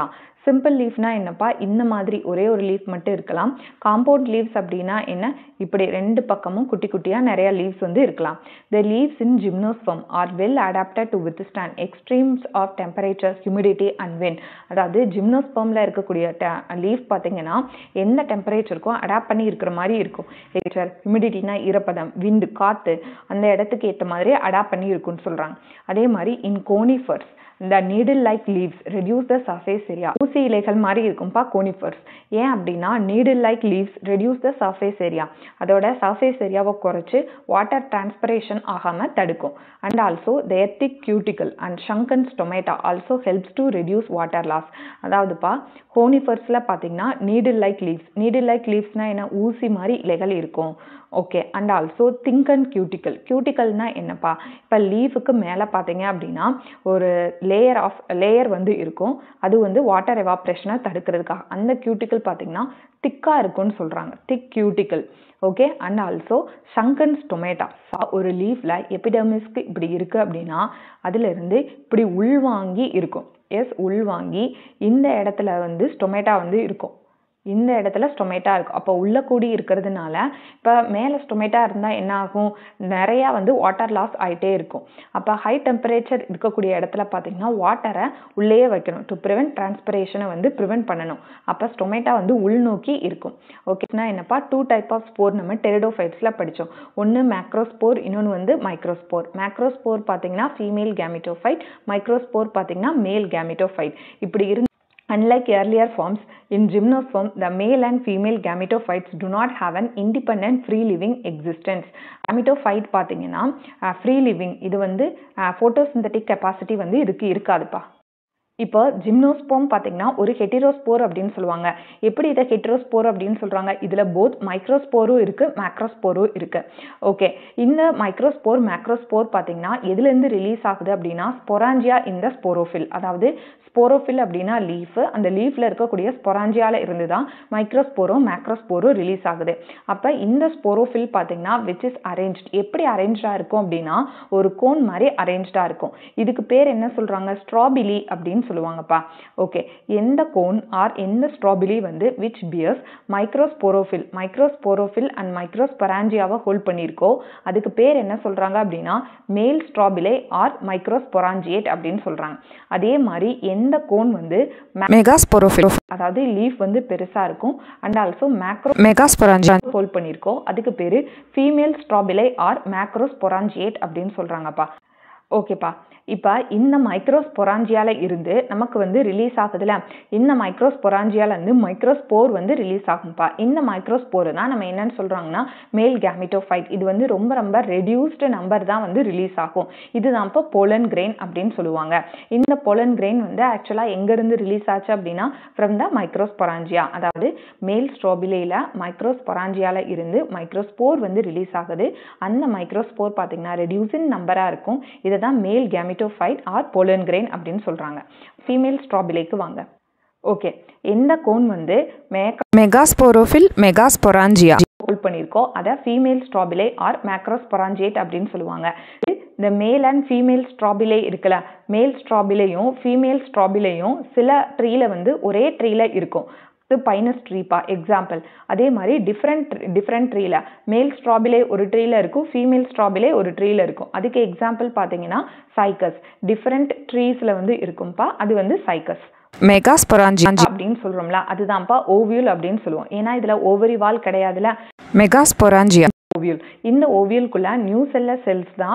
A: சிம்பிள் லீஃப்னா என்னப்பா இந்த மாதிரி ஒரே ஒரு லீஃப் மட்டும் இருக்கலாம் காம்பவுண்ட் லீவ்ஸ் அப்படின்னா என்ன இப்படி ரெண்டு பக்கமும் குட்டி குட்டியாக நிறைய லீவ்ஸ் வந்து இருக்கலாம் the leaves in gymnosperm are well adapted to withstand extremes of temperature humidity and wind அதாவது ஜிம்னோஸ்பம்ல இருக்கக்கூடிய லீஃப் பார்த்தீங்கன்னா எந்த டெம்பரேச்சருக்கும் அடாப்ட் பண்ணி இருக்கிற மாதிரி இருக்கும் டெம்பரேச்சர் ஹியூமிடிட்டினா ஈரப்பதம் விண்டு காற்று அந்த இடத்துக்கு ஏற்ற மாதிரி அடாப்ட் பண்ணி இருக்கும்னு சொல்கிறாங்க அதே மாதிரி இன் கோனிஃபர்ஸ் இந்த needle like leaves reduce the surface area ஊசி இலைகள் மாதிரி இருக்கும்பா கோனிஃபர்ஸ் ஏன் அப்படின்னா needle like leaves reduce the surface area அதோட சர்ஃபேஸ் ஏரியாவை குறைச்சி வாட்டர் டிரான்ஸ்பரேஷன் ஆகாமல் தடுக்கும் and also the thick cuticle and sunken stomata also helps to reduce water loss அதாவதுப்பா கோனிஃபர்ஸில் பார்த்தீங்கன்னா needle like leaves needle like லீவ்ஸ்னால் என்ன ஊசி மாதிரி இலைகள் இருக்கும் okay and also thick and cuticle கியூட்டிக்கல்னா என்னப்பா இப்போ லீஃபுக்கு மேலே பார்த்தீங்க அப்படின்னா ஒரு லேயர் ஆஃப் லேயர் வந்து இருக்கும் அது வந்து வாட்டர் எவாப்ரேஷனை தடுக்கிறதுக்காக அந்த கியூட்டிக்கல் பார்த்தீங்கன்னா திக்காக இருக்கும்னு சொல்கிறாங்க thick cuticle okay and also sunken stomata ஒரு லீஃபில் எபிடமிஸ்க்கு இப்படி இருக்குது அப்படின்னா அதிலிருந்து இப்படி உள்வாங்கி இருக்கும் எஸ் உள்வாங்கி இந்த இடத்துல வந்து ஸ்டொமேட்டா வந்து இருக்கும் இந்த இடத்துல ஸ்டொமேட்டா இருக்கும் அப்போ உள்ள கூடி இருக்கிறதுனால இப்போ மேலே ஸ்டொமேட்டா இருந்தால் என்ன ஆகும் நிறையா வந்து வாட்டர் லாஸ் ஆகிட்டே இருக்கும் அப்போ ஹை டெம்பரேச்சர் இருக்கக்கூடிய இடத்துல பார்த்தீங்கன்னா வாட்டரை உள்ளேயே வைக்கணும் டு ப்ரிவென்ட் டிரான்ஸ்பிரேஷனை வந்து ப்ரிவென்ட் பண்ணணும் அப்போ ஸ்டொமேட்டா வந்து உள்நோக்கி இருக்கும் ஓகேனா என்னப்பா டூ டைப் ஆஃப் ஸ்போர் நம்ம டெரிடோஃபைட்ஸில் படித்தோம் ஒன்று மேக்ரோஸ்போர் இன்னொன்று வந்து மைக்ரோஸ்போர் மேக்ரோஸ்போர் பார்த்தீங்கன்னா ஃபீமேல் கேமிட்டோஃபைட் மைக்ரோஸ்போர் பார்த்தீங்கன்னா மேல் கேமிட்டோஃபைட் இப்படி இருந்து Unlike earlier forms, in gymnosperm, the male and female gametophytes do not have an independent free living existence. gametophyte பார்த்தீங்கன்னா ஃப்ரீ லிவிங் இது வந்து ஃபோட்டோசிந்தட்டிக் கெப்பாசிட்டி வந்து இதுக்கு இருக்காதுப்பா இப்போ ஜிம்னோஸ்போம் பார்த்தீங்கன்னா ஒரு ஹெட்டிரோஸ்போர் அப்படின்னு சொல்லுவாங்க எப்படி இதை ஹெட்டிரோஸ்போர் அப்படின்னு சொல்கிறாங்க இதில் போத் மைக்ரோஸ்போரும் இருக்குது மேக்ரோஸ்போரும் இருக்குது ஓகே இந்த மைக்ரோஸ்போர் மேக்ரோஸ்போர் பார்த்தீங்கன்னா எதுலேருந்து ரிலீஸ் ஆகுது அப்படின்னா ஸ்பொராஞ்சியா இந்த ஸ்போரோஃபில் அதாவது ஸ்போரோஃபில் அப்படின்னா லீஃபு அந்த லீஃபில் இருக்கக்கூடிய ஸ்பொராஞ்சியாவில் இருந்து தான் மைக்ரோஸ்போரும் மேக்ரோஸ்போரும் ரிலீஸ் ஆகுது அப்போ இந்த ஸ்போரோஃபில் பார்த்தீங்கன்னா விச் இஸ் அரேஞ்ச் எப்படி அரேஞ்சாக இருக்கும் அப்படின்னா ஒரு கோன் மாதிரி அரேஞ்சாக இருக்கும் இதுக்கு பேர் என்ன சொல்கிறாங்க ஸ்ட்ராபிலி அப்படின்னு சொல்லுவாங்கப்பா ஓகே எந்த கோன் ஆர் எந்த ஸ்ட்ராபிலி வந்து which bears microsporophyll microsporophyll and மைக்ரோஸ்பொராஞ்சியாவை ஹோல்ட் பண்ணியிருக்கோ அதுக்கு பேர் என்ன சொல்கிறாங்க அப்படின்னா மேல் ஸ்ட்ராபிலே ஆர் மைக்ரோஸ்பொராஞ்சியேட் அப்படின்னு சொல்கிறாங்க அதே மாதிரி எந்த கோன் வந்து
B: மெகாஸ்போரோஃபில்
A: அதாவது லீஃப் வந்து பெருசாக இருக்கும் and also macro
B: megasporangia
A: hold பண்ணியிருக்கோம் அதுக்கு பேர் ஃபீமேல் ஸ்ட்ராபிலை ஆர் மேக்ரோஸ்பொராஞ்சியேட் அப்படின்னு சொல்கிறாங்கப்பா ஓகேப்பா இப்போ இந்த மைக்ரோஸ்பொராஞ்சியால இருந்து நமக்கு வந்து ரிலீஸ் ஆகுதுல இந்த மைக்ரோஸ்பொராஞ்சியால இருந்து மைக்ரோஸ்போர் வந்து ரிலீஸ் ஆகும்ப்பா இந்த மைக்ரோஸ்போர் தான் நம்ம என்னன்னு சொல்றாங்கன்னா மேல் கேமிட்டோஃபைட் இது வந்து ரொம்ப ரொம்ப ரெடியூஸ்டு நம்பர் தான் வந்து ரிலீஸ் ஆகும் இதுதான் இப்போ போலன் கிரெயின் அப்படின்னு சொல்லுவாங்க இந்த போலன் கிரெயின் வந்து ஆக்சுவலாக எங்கேருந்து ரிலீஸ் ஆச்சு அப்படின்னா ஃப்ரம் த மைக்ரோஸ்பொராஞ்சியா அதாவது மேல் ஸ்ட்ராபிலேயில் மைக்ரோஸ்பொராஞ்சியால இருந்து மைக்ரோஸ்போர் வந்து ரிலீஸ் ஆகுது அந்த மைக்ரோஸ்போர் பார்த்தீங்கன்னா ரெடியூசிங் நம்பராக இருக்கும் இதை தான் மேல் கேமிட்டோஃபைட் ஆர் போலன் கிரெயின் அப்படின்னு சொல்கிறாங்க ஃபீமேல் ஸ்ட்ராபிலேக்கு வாங்க ஓகே எந்த கோன் வந்து மேக்க
B: மெகாஸ்போரோஃபில் மெகாஸ்பொராஞ்சியா
A: ஹோல்ட் பண்ணியிருக்கோ அதை ஃபீமேல் ஸ்ட்ராபிலே ஆர் மேக்ரோஸ்பொராஞ்சியேட் அப்படின்னு சொல்லுவாங்க இந்த மேல் அண்ட் ஃபீமேல் ஸ்ட்ராபிலே இருக்குல்ல மேல் ஸ்ட்ராபிலேயும் ஃபீமேல் ஸ்ட்ராபிலேயும் சில ட்ரீல வந்து ஒரே ட்ரீல இருக்கும் பைனஸ் ட்ரீப்பா எக்ஸாம்பிள் அதே மாதிரி டிஃப்ரெண்ட் டிஃப்ரெண்ட் ட்ரீல மேல் ஸ்ட்ராபிலே ஒரு ட்ரீல இருக்கும் ஃபீமேல் ஸ்ட்ராபிலே ஒரு ட்ரீல இருக்கும் அதுக்கு எக்ஸாம்பிள் பார்த்தீங்கன்னா சைக்கஸ் டிஃப்ரெண்ட் ட்ரீஸில் வந்து இருக்கும்பா அது வந்து சைக்கஸ்
B: மெகாஸ்பொராஞ்சியா
A: அப்படின்னு சொல்றோம்ல அதுதான்ப்பா ஓவியூல் அப்படின்னு சொல்லுவோம் ஏன்னா இதுல ஓவரி வால் கிடையாதுல
B: மெகாஸ்பொராஞ்சியா
A: ஓவியூல் இந்த ஓவியலுக்குள்ள நியூ செல்லர் செல்ஸ் தான்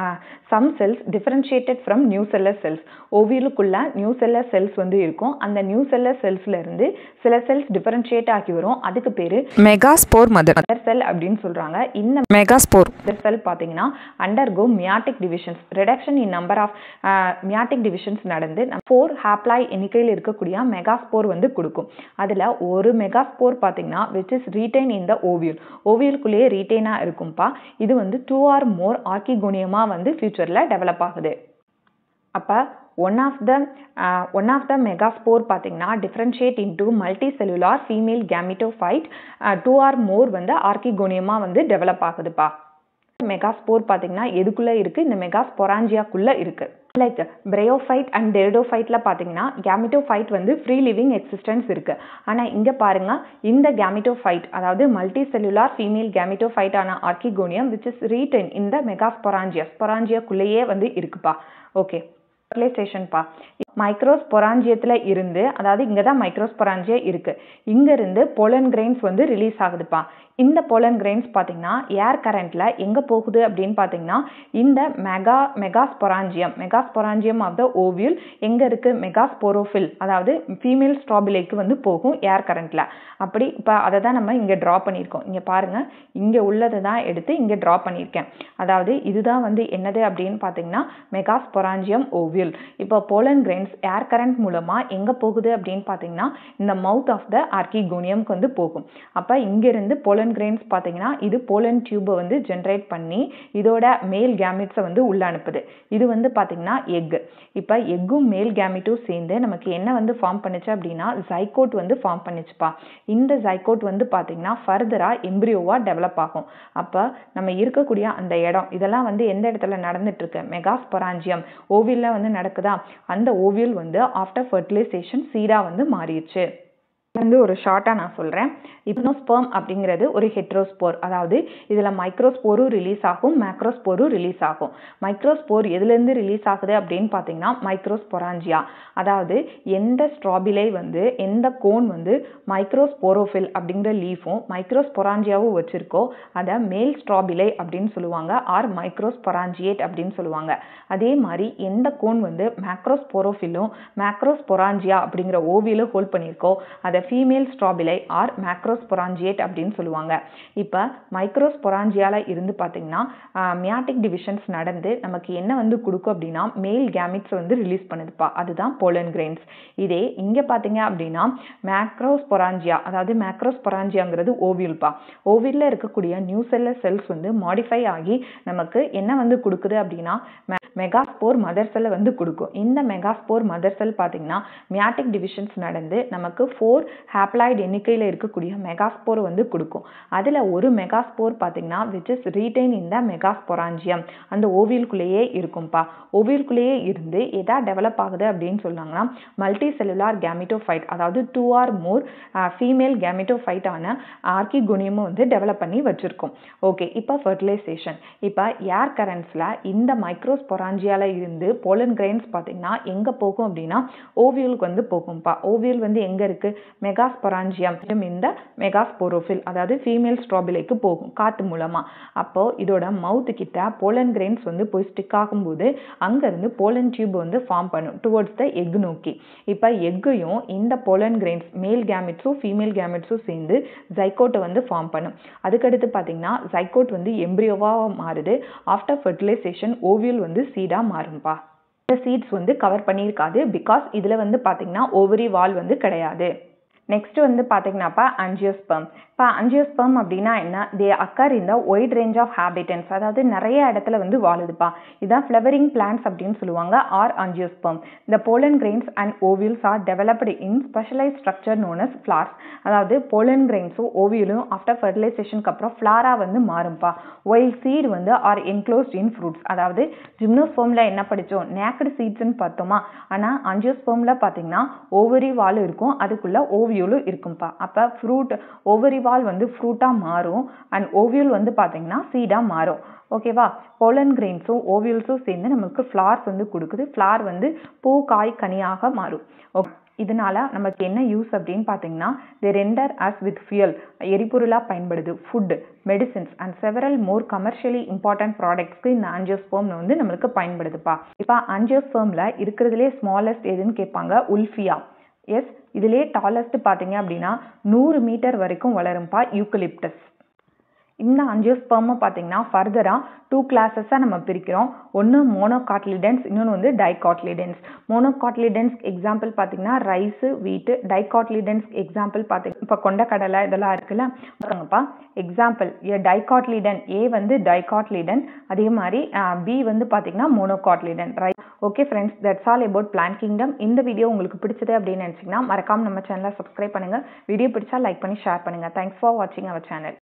A: some cells differentiated from nucellar cells ஓவியலுக்குள்ள நியூ செல்லர் செல்ஸ் வந்து இருக்கும் அந்த நியூ செல்லர் செல்ஸ்ல இருந்து சில செல்ஸ் டிஃபரன்ஷியேட் ஆகி வரும் அதுக்கு பேரு
B: மெகாஸ்போர் மதர்
A: மதர் செல் அப்படின்னு சொல்றாங்க இந்த
B: மெகாஸ்போர்
A: மதர் செல் பார்த்தீங்கன்னா undergo meiotic divisions reduction in number of meiotic divisions நடந்து ஃபோர் ஹாப்ளாய் எண்ணிக்கையில் இருக்கக்கூடிய மெகாஸ்போர் வந்து கொடுக்கும் அதில் ஒரு மெகாஸ்போர் பார்த்தீங்கன்னா which is retain in the ovule ஓவியலுக்குள்ளேயே ரீடைனாக இருக்கும்பா இது வந்து டூ ஆர் மோர் ஆர்கிகோனியமாக வந்து ஃபியூச்சரில் டெவலப் ஆகுது அப்போ one of the one of the megaspore பார்த்தீங்கன்னா differentiate into multicellular female gametophyte two or more வந்து ஆர்கிகோனியமாக வந்து டெவலப் ஆகுதுப்பா மெகாஸ்போர் பார்த்தீங்கன்னா எதுக்குள்ளே இருக்குது இந்த மெகாஸ்பொராஞ்சியாக்குள்ளே இருக்குது லைக் பிரயோஃபைட் அண்ட் டெரிடோஃபைட்டில் பார்த்தீங்கன்னா கேமிட்டோஃபைட் வந்து ஃப்ரீ லிவிங் எக்ஸிஸ்டன்ஸ் இருக்குது ஆனால் இங்கே பாருங்க இந்த கேமிட்டோஃபைட் அதாவது மல்டி செல்லுலார் ஃபீமேல் கேமிட்டோஃபைட்டான ஆர்கிகோனியம் விச் இஸ் ரீட்டன் இந்த மெகாஸ்பொராஞ்சியா ஸ்பொராஞ்சியாக்குள்ளேயே வந்து இருக்குப்பா ஓகே ஃபர்டிலைசேஷன்ப்பா மைக்ரோஸ்பொராஞ்சியத்தில் இருந்து அதாவது இங்கே தான் மைக்ரோஸ்பொராஞ்சியா இருக்குது இங்கேருந்து போலன் கிரெயின்ஸ் வந்து ரிலீஸ் ஆகுதுப்பா இந்த போலன் கிரெயின்ஸ் பார்த்தீங்கன்னா ஏர் கரண்ட்டில் எங்கே போகுது அப்படின்னு பார்த்தீங்கன்னா இந்த mega megasporangium megasporangium of the ovule எங்கே இருக்குது மெகாஸ்போரோஃபில் அதாவது ஃபீமேல் ஸ்ட்ராபிலைக்கு வந்து போகும் ஏர் கரண்ட்டில் அப்படி இப்போ அதை தான் நம்ம இங்கே ட்ரா பண்ணியிருக்கோம் இங்கே பாருங்கள் இங்கே உள்ளதை தான் எடுத்து இங்கே ட்ரா பண்ணியிருக்கேன் அதாவது இதுதான் வந்து என்னது அப்படின்னு பார்த்தீங்கன்னா மெகாஸ்பொராஞ்சியம் ஓவியல் இப்போ போலன் கிரெயின்ஸ் ஏர் கரண்ட் மூலமாக எங்கே போகுது அப்படின்னு பார்த்தீங்கன்னா இந்த மவுத் ஆஃப் த ஆர்கிகோனியம்க்கு வந்து போகும் அப்போ இங்கேருந்து போலன் கிரெயின்ஸ் பார்த்தீங்கன்னா இது போலன் டியூபை வந்து ஜென்ரேட் பண்ணி இதோட மேல் கேமிட்ஸை வந்து உள்ள அனுப்புது இது வந்து பார்த்தீங்கன்னா எக் இப்போ எக்கும் மேல் கேமிட்டும் சேர்ந்து நமக்கு என்ன வந்து ஃபார்ம் பண்ணுச்சு அப்படின்னா ஜைகோட் வந்து ஃபார்ம் பண்ணுச்சுப்பா இந்த ஜைகோட் வந்து பார்த்தீங்கன்னா ஃபர்தராக எம்ப்ரியோவாக டெவலப் ஆகும் அப்போ நம்ம இருக்கக்கூடிய அந்த இடம் இதெல்லாம் வந்து எந்த இடத்துல நடந்துட்டு இருக்கு மெகாஸ்பொராஞ்சியம் ஓவியலில் வந்து நடக்குதா அந்த ஓவியல் வந்து ஆஃப்டர் ஃபர்டிலைசேஷன் சீடாக வந்து மாறிடுச்சு வந்து ஒரு ஷார்ட்டாக நான் சொல்கிறேன் இப்னோஸ்பெர்ம் அப்படிங்கிறது ஒரு ஹெட்ரோஸ்போர் அதாவது இதில் மைக்ரோஸ்போரும் ரிலீஸ் ஆகும் மேக்ரோஸ்போரும் ரிலீஸ் ஆகும் மைக்ரோஸ்போர் எதுலேருந்து ரிலீஸ் ஆகுது அப்படின்னு பார்த்தீங்கன்னா மைக்ரோஸ்பொராஞ்சியா அதாவது எந்த ஸ்ட்ராபிலை வந்து எந்த கோன் வந்து மைக்ரோஸ்போரோஃபில் அப்படிங்கிற லீஃபும் மைக்ரோஸ்பொராஞ்சியாவும் வச்சுருக்கோ அதை மேல் ஸ்ட்ராபிலை அப்படின்னு சொல்லுவாங்க ஆர் மைக்ரோஸ்பொராஞ்சியேட் அப்படின்னு சொல்லுவாங்க அதே மாதிரி எந்த கோன் வந்து மேக்ரோஸ்போரோஃபிலும் மேக்ரோஸ்பொராஞ்சியா அப்படிங்கிற ஓவியிலும் ஹோல்ட் பண்ணியிருக்கோ அதை ஃபீமேல் ஸ்ட்ராபிலை ஆர் மேக்ரோஸ்பொராஞ்சியேட் அப்படின்னு சொல்லுவாங்க இப்போ மைக்ரோஸ்பொராஞ்சியாவில் இருந்து பார்த்தீங்கன்னா மியாட்டிக் டிவிஷன்ஸ் நடந்து நமக்கு என்ன வந்து கொடுக்கும் அப்படின்னா மேல் கேமிட்ஸ் வந்து ரிலீஸ் பண்ணுதுப்பா அதுதான் போலன் கிரெயின்ஸ் இதே இங்கே பார்த்தீங்க அப்படின்னா மேக்ரோஸ்பொராஞ்சியா அதாவது மேக்ரோஸ்பொராஞ்சியாங்கிறது ஓவியல்பா ஓவியலில் இருக்கக்கூடிய நியூ செல்லர் செல்ஸ் வந்து மாடிஃபை ஆகி நமக்கு என்ன வந்து கொடுக்குது அப்படின்னா மெகாஸ்போர் மதர் செல்லை வந்து கொடுக்கும் இந்த மெகாஸ்போர் மதர் செல் பார்த்தீங்கன்னா மியாட்டிக் டிவிஷன்ஸ் நடந்து நமக்கு ஃபோர் ஹாப்ளாய்டு எண்ணிக்கையில் இருக்கக்கூடிய மெகாஸ்போர் வந்து கொடுக்கும் அதில் ஒரு மெகாஸ்போர் பார்த்தீங்கன்னா விச் இஸ் ரீடைன் இந்த மெகாஸ்பொராஞ்சியம் அந்த ஓவியலுக்குள்ளேயே இருக்கும்பா ஓவியலுக்குள்ளேயே இருந்து எதா டெவலப் ஆகுது அப்படின்னு சொன்னாங்கன்னா மல்டி செல்லுலார் கேமிட்டோஃபைட் அதாவது டூ ஆர் மோர் ஃபீமேல் கேமிட்டோஃபைட்டான ஆர்கிகோனியமும் வந்து டெவலப் பண்ணி வச்சுருக்கோம் ஓகே இப்போ ஃபர்டிலைசேஷன் இப்போ ஏர் கரண்ட்ஸில் இந்த மைக்ரோஸ்பொராஞ்சியாவில் இருந்து போலன் கிரெயின்ஸ் பார்த்தீங்கன்னா எங்கே போகும் அப்படின்னா ஓவியலுக்கு வந்து போகும்ப்பா ஓவியல் வந்து எங்கே இருக்குது மெகாஸ்பொராஞ்சியம் இந்த மெகாஸ்போரோஃபில் அதாவது ஃபீமேல் ஸ்ட்ராபிலைக்கு போகும் காற்று மூலமாக அப்போது இதோட மவுத்து கிட்ட போலன் கிரெயின்ஸ் வந்து போய் ஸ்டிக் ஆகும்போது அங்கேருந்து போலன் டியூப் வந்து ஃபார்ம் பண்ணும் டுவர்ட்ஸ் த எக் நோக்கி இப்போ எக்கையும் இந்த போலன் கிரெயின்ஸ் மேல் கேமிட்ஸும் ஃபீமேல் கேமிட்ஸும் சேர்ந்து ஜைக்கோட்டை வந்து ஃபார்ம் பண்ணும் அதுக்கடுத்து பார்த்தீங்கன்னா ஜைக்கோட் வந்து எம்ப்ரியோவாக மாறுது ஆஃப்டர் ஃபர்டிலைசேஷன் ஓவியல் வந்து சீடாக மாறும்பா இந்த சீட்ஸ் வந்து கவர் பண்ணியிருக்காது பிகாஸ் இதில் வந்து பார்த்தீங்கன்னா ஓவரி வால் வந்து கிடையாது நெக்ஸ்ட் வந்து பார்த்தீங்கன்னாப்பா அஞ்சியோஸ்பெர்ம் இப்போ அஞ்சியோஸ்பெர்ம் அப்படின்னா என்ன தே அக்கர் இந்த ஒயிட் ரேஞ்ச் ஆஃப் ஹேபிட்டன்ஸ் அதாவது நிறைய இடத்துல வந்து வாழுதுப்பா இதான் ஃப்ளவரிங் பிளான்ஸ் அப்படின்னு சொல்லுவாங்க ஆர் அஞ்சியோஸ்பெர்ம் இந்த pollen grains and ovules are developed in specialise structure known as flowers அதாவது போலன் கிரெயின்ஸும் ஓவியலும் ஆஃப்டர் ஃபர்டிலைசேஷனுக்கு அப்புறம் ஃப்ளாராக வந்து மாறும்பா ஒயில் சீடு வந்து ஆர் என்க்ளோஸ்ட் இன் ஃப்ரூட்ஸ் அதாவது ஜிம்னோஸ்பெர்மில் என்ன படித்தோம் நேக்கடு சீட்ஸ்ன்னு பார்த்தோமா ஆனால் அஞ்சியோஸ்பெர்மில் பார்த்தீங்கன்னா ஓவரி வால் இருக்கும் அதுக்குள்ளே ஓவியலும் இருக்கும்ப்பா அப்போ ஃப்ரூட் ஓவரி வால் வந்து ஃப்ரூட்டாக மாறும் அண்ட் ஓவியல் வந்து பார்த்தீங்கன்னா சீடாக மாறும் ஓகேவா போலன் கிரெயின்ஸும் ஓவியல்ஸும் சேர்ந்து நமக்கு ஃப்ளார்ஸ் வந்து கொடுக்குது ஃப்ளார் வந்து பூ காய் கனியாக மாறும் ஓகே இதனால நமக்கு என்ன யூஸ் அப்படின்னு பார்த்தீங்கன்னா they render us with fuel எரிபொருளாக பயன்படுது food medicines and several more commercially important ப்ராடக்ட்ஸ்க்கு இந்த ஆஞ்சியோஸ்போம் வந்து நம்மளுக்கு பயன்படுதுப்பா இப்போ ஆஞ்சியோஸ்போமில் இருக்கிறதுலே ஸ்மாலஸ்ட் எதுன்னு கேட்பாங்க உல்ஃபியா எஸ் இதிலே டாலஸ்ட் பார்த்தீங்க அப்படின்னா நூறு மீட்டர் வரைக்கும் வளரும்பா யூக்கலிப்டஸ் இந்த அஞ்சியோஸ்பர்மை பார்த்தீங்கன்னா ஃபர்தராக டூ கிளாஸஸாக நம்ம பிரிக்கிறோம் ஒன்று மோனோகாட்லிடென்ஸ் இன்னொன்று வந்து டைகாட்லிடென்ஸ் மோனோகாட்லிடென்ஸ் எக்ஸாம்பிள் பார்த்தீங்கன்னா ரைஸு வீட்டு டைகாட்லிடென்ஸ் எக்ஸாம்பிள் பார்த்தீங்க இப்போ கொண்டக்கடலை இதெல்லாம் இருக்குல்ல பாருங்கப்பா எக்ஸாம்பிள் ஏ டைகாட்லிடன் ஏ வந்து டைகாட்லிடன் அதே மாதிரி பி வந்து பார்த்தீங்கன்னா monocotyledon right okay friends that's all about plant kingdom இந்த வீடியோ உங்களுக்கு பிடிச்சது அப்படின்னு நினச்சிங்கன்னா மறக்காம நம்ம சேனலை சப்ஸ்கிரைப் பண்ணுங்கள் வீடியோ பிடிச்சா லைக் பண்ணி ஷேர் பண்ணுங்கள் தேங்க்ஸ் ஃபார் வாட்சிங் அவர் சேனல்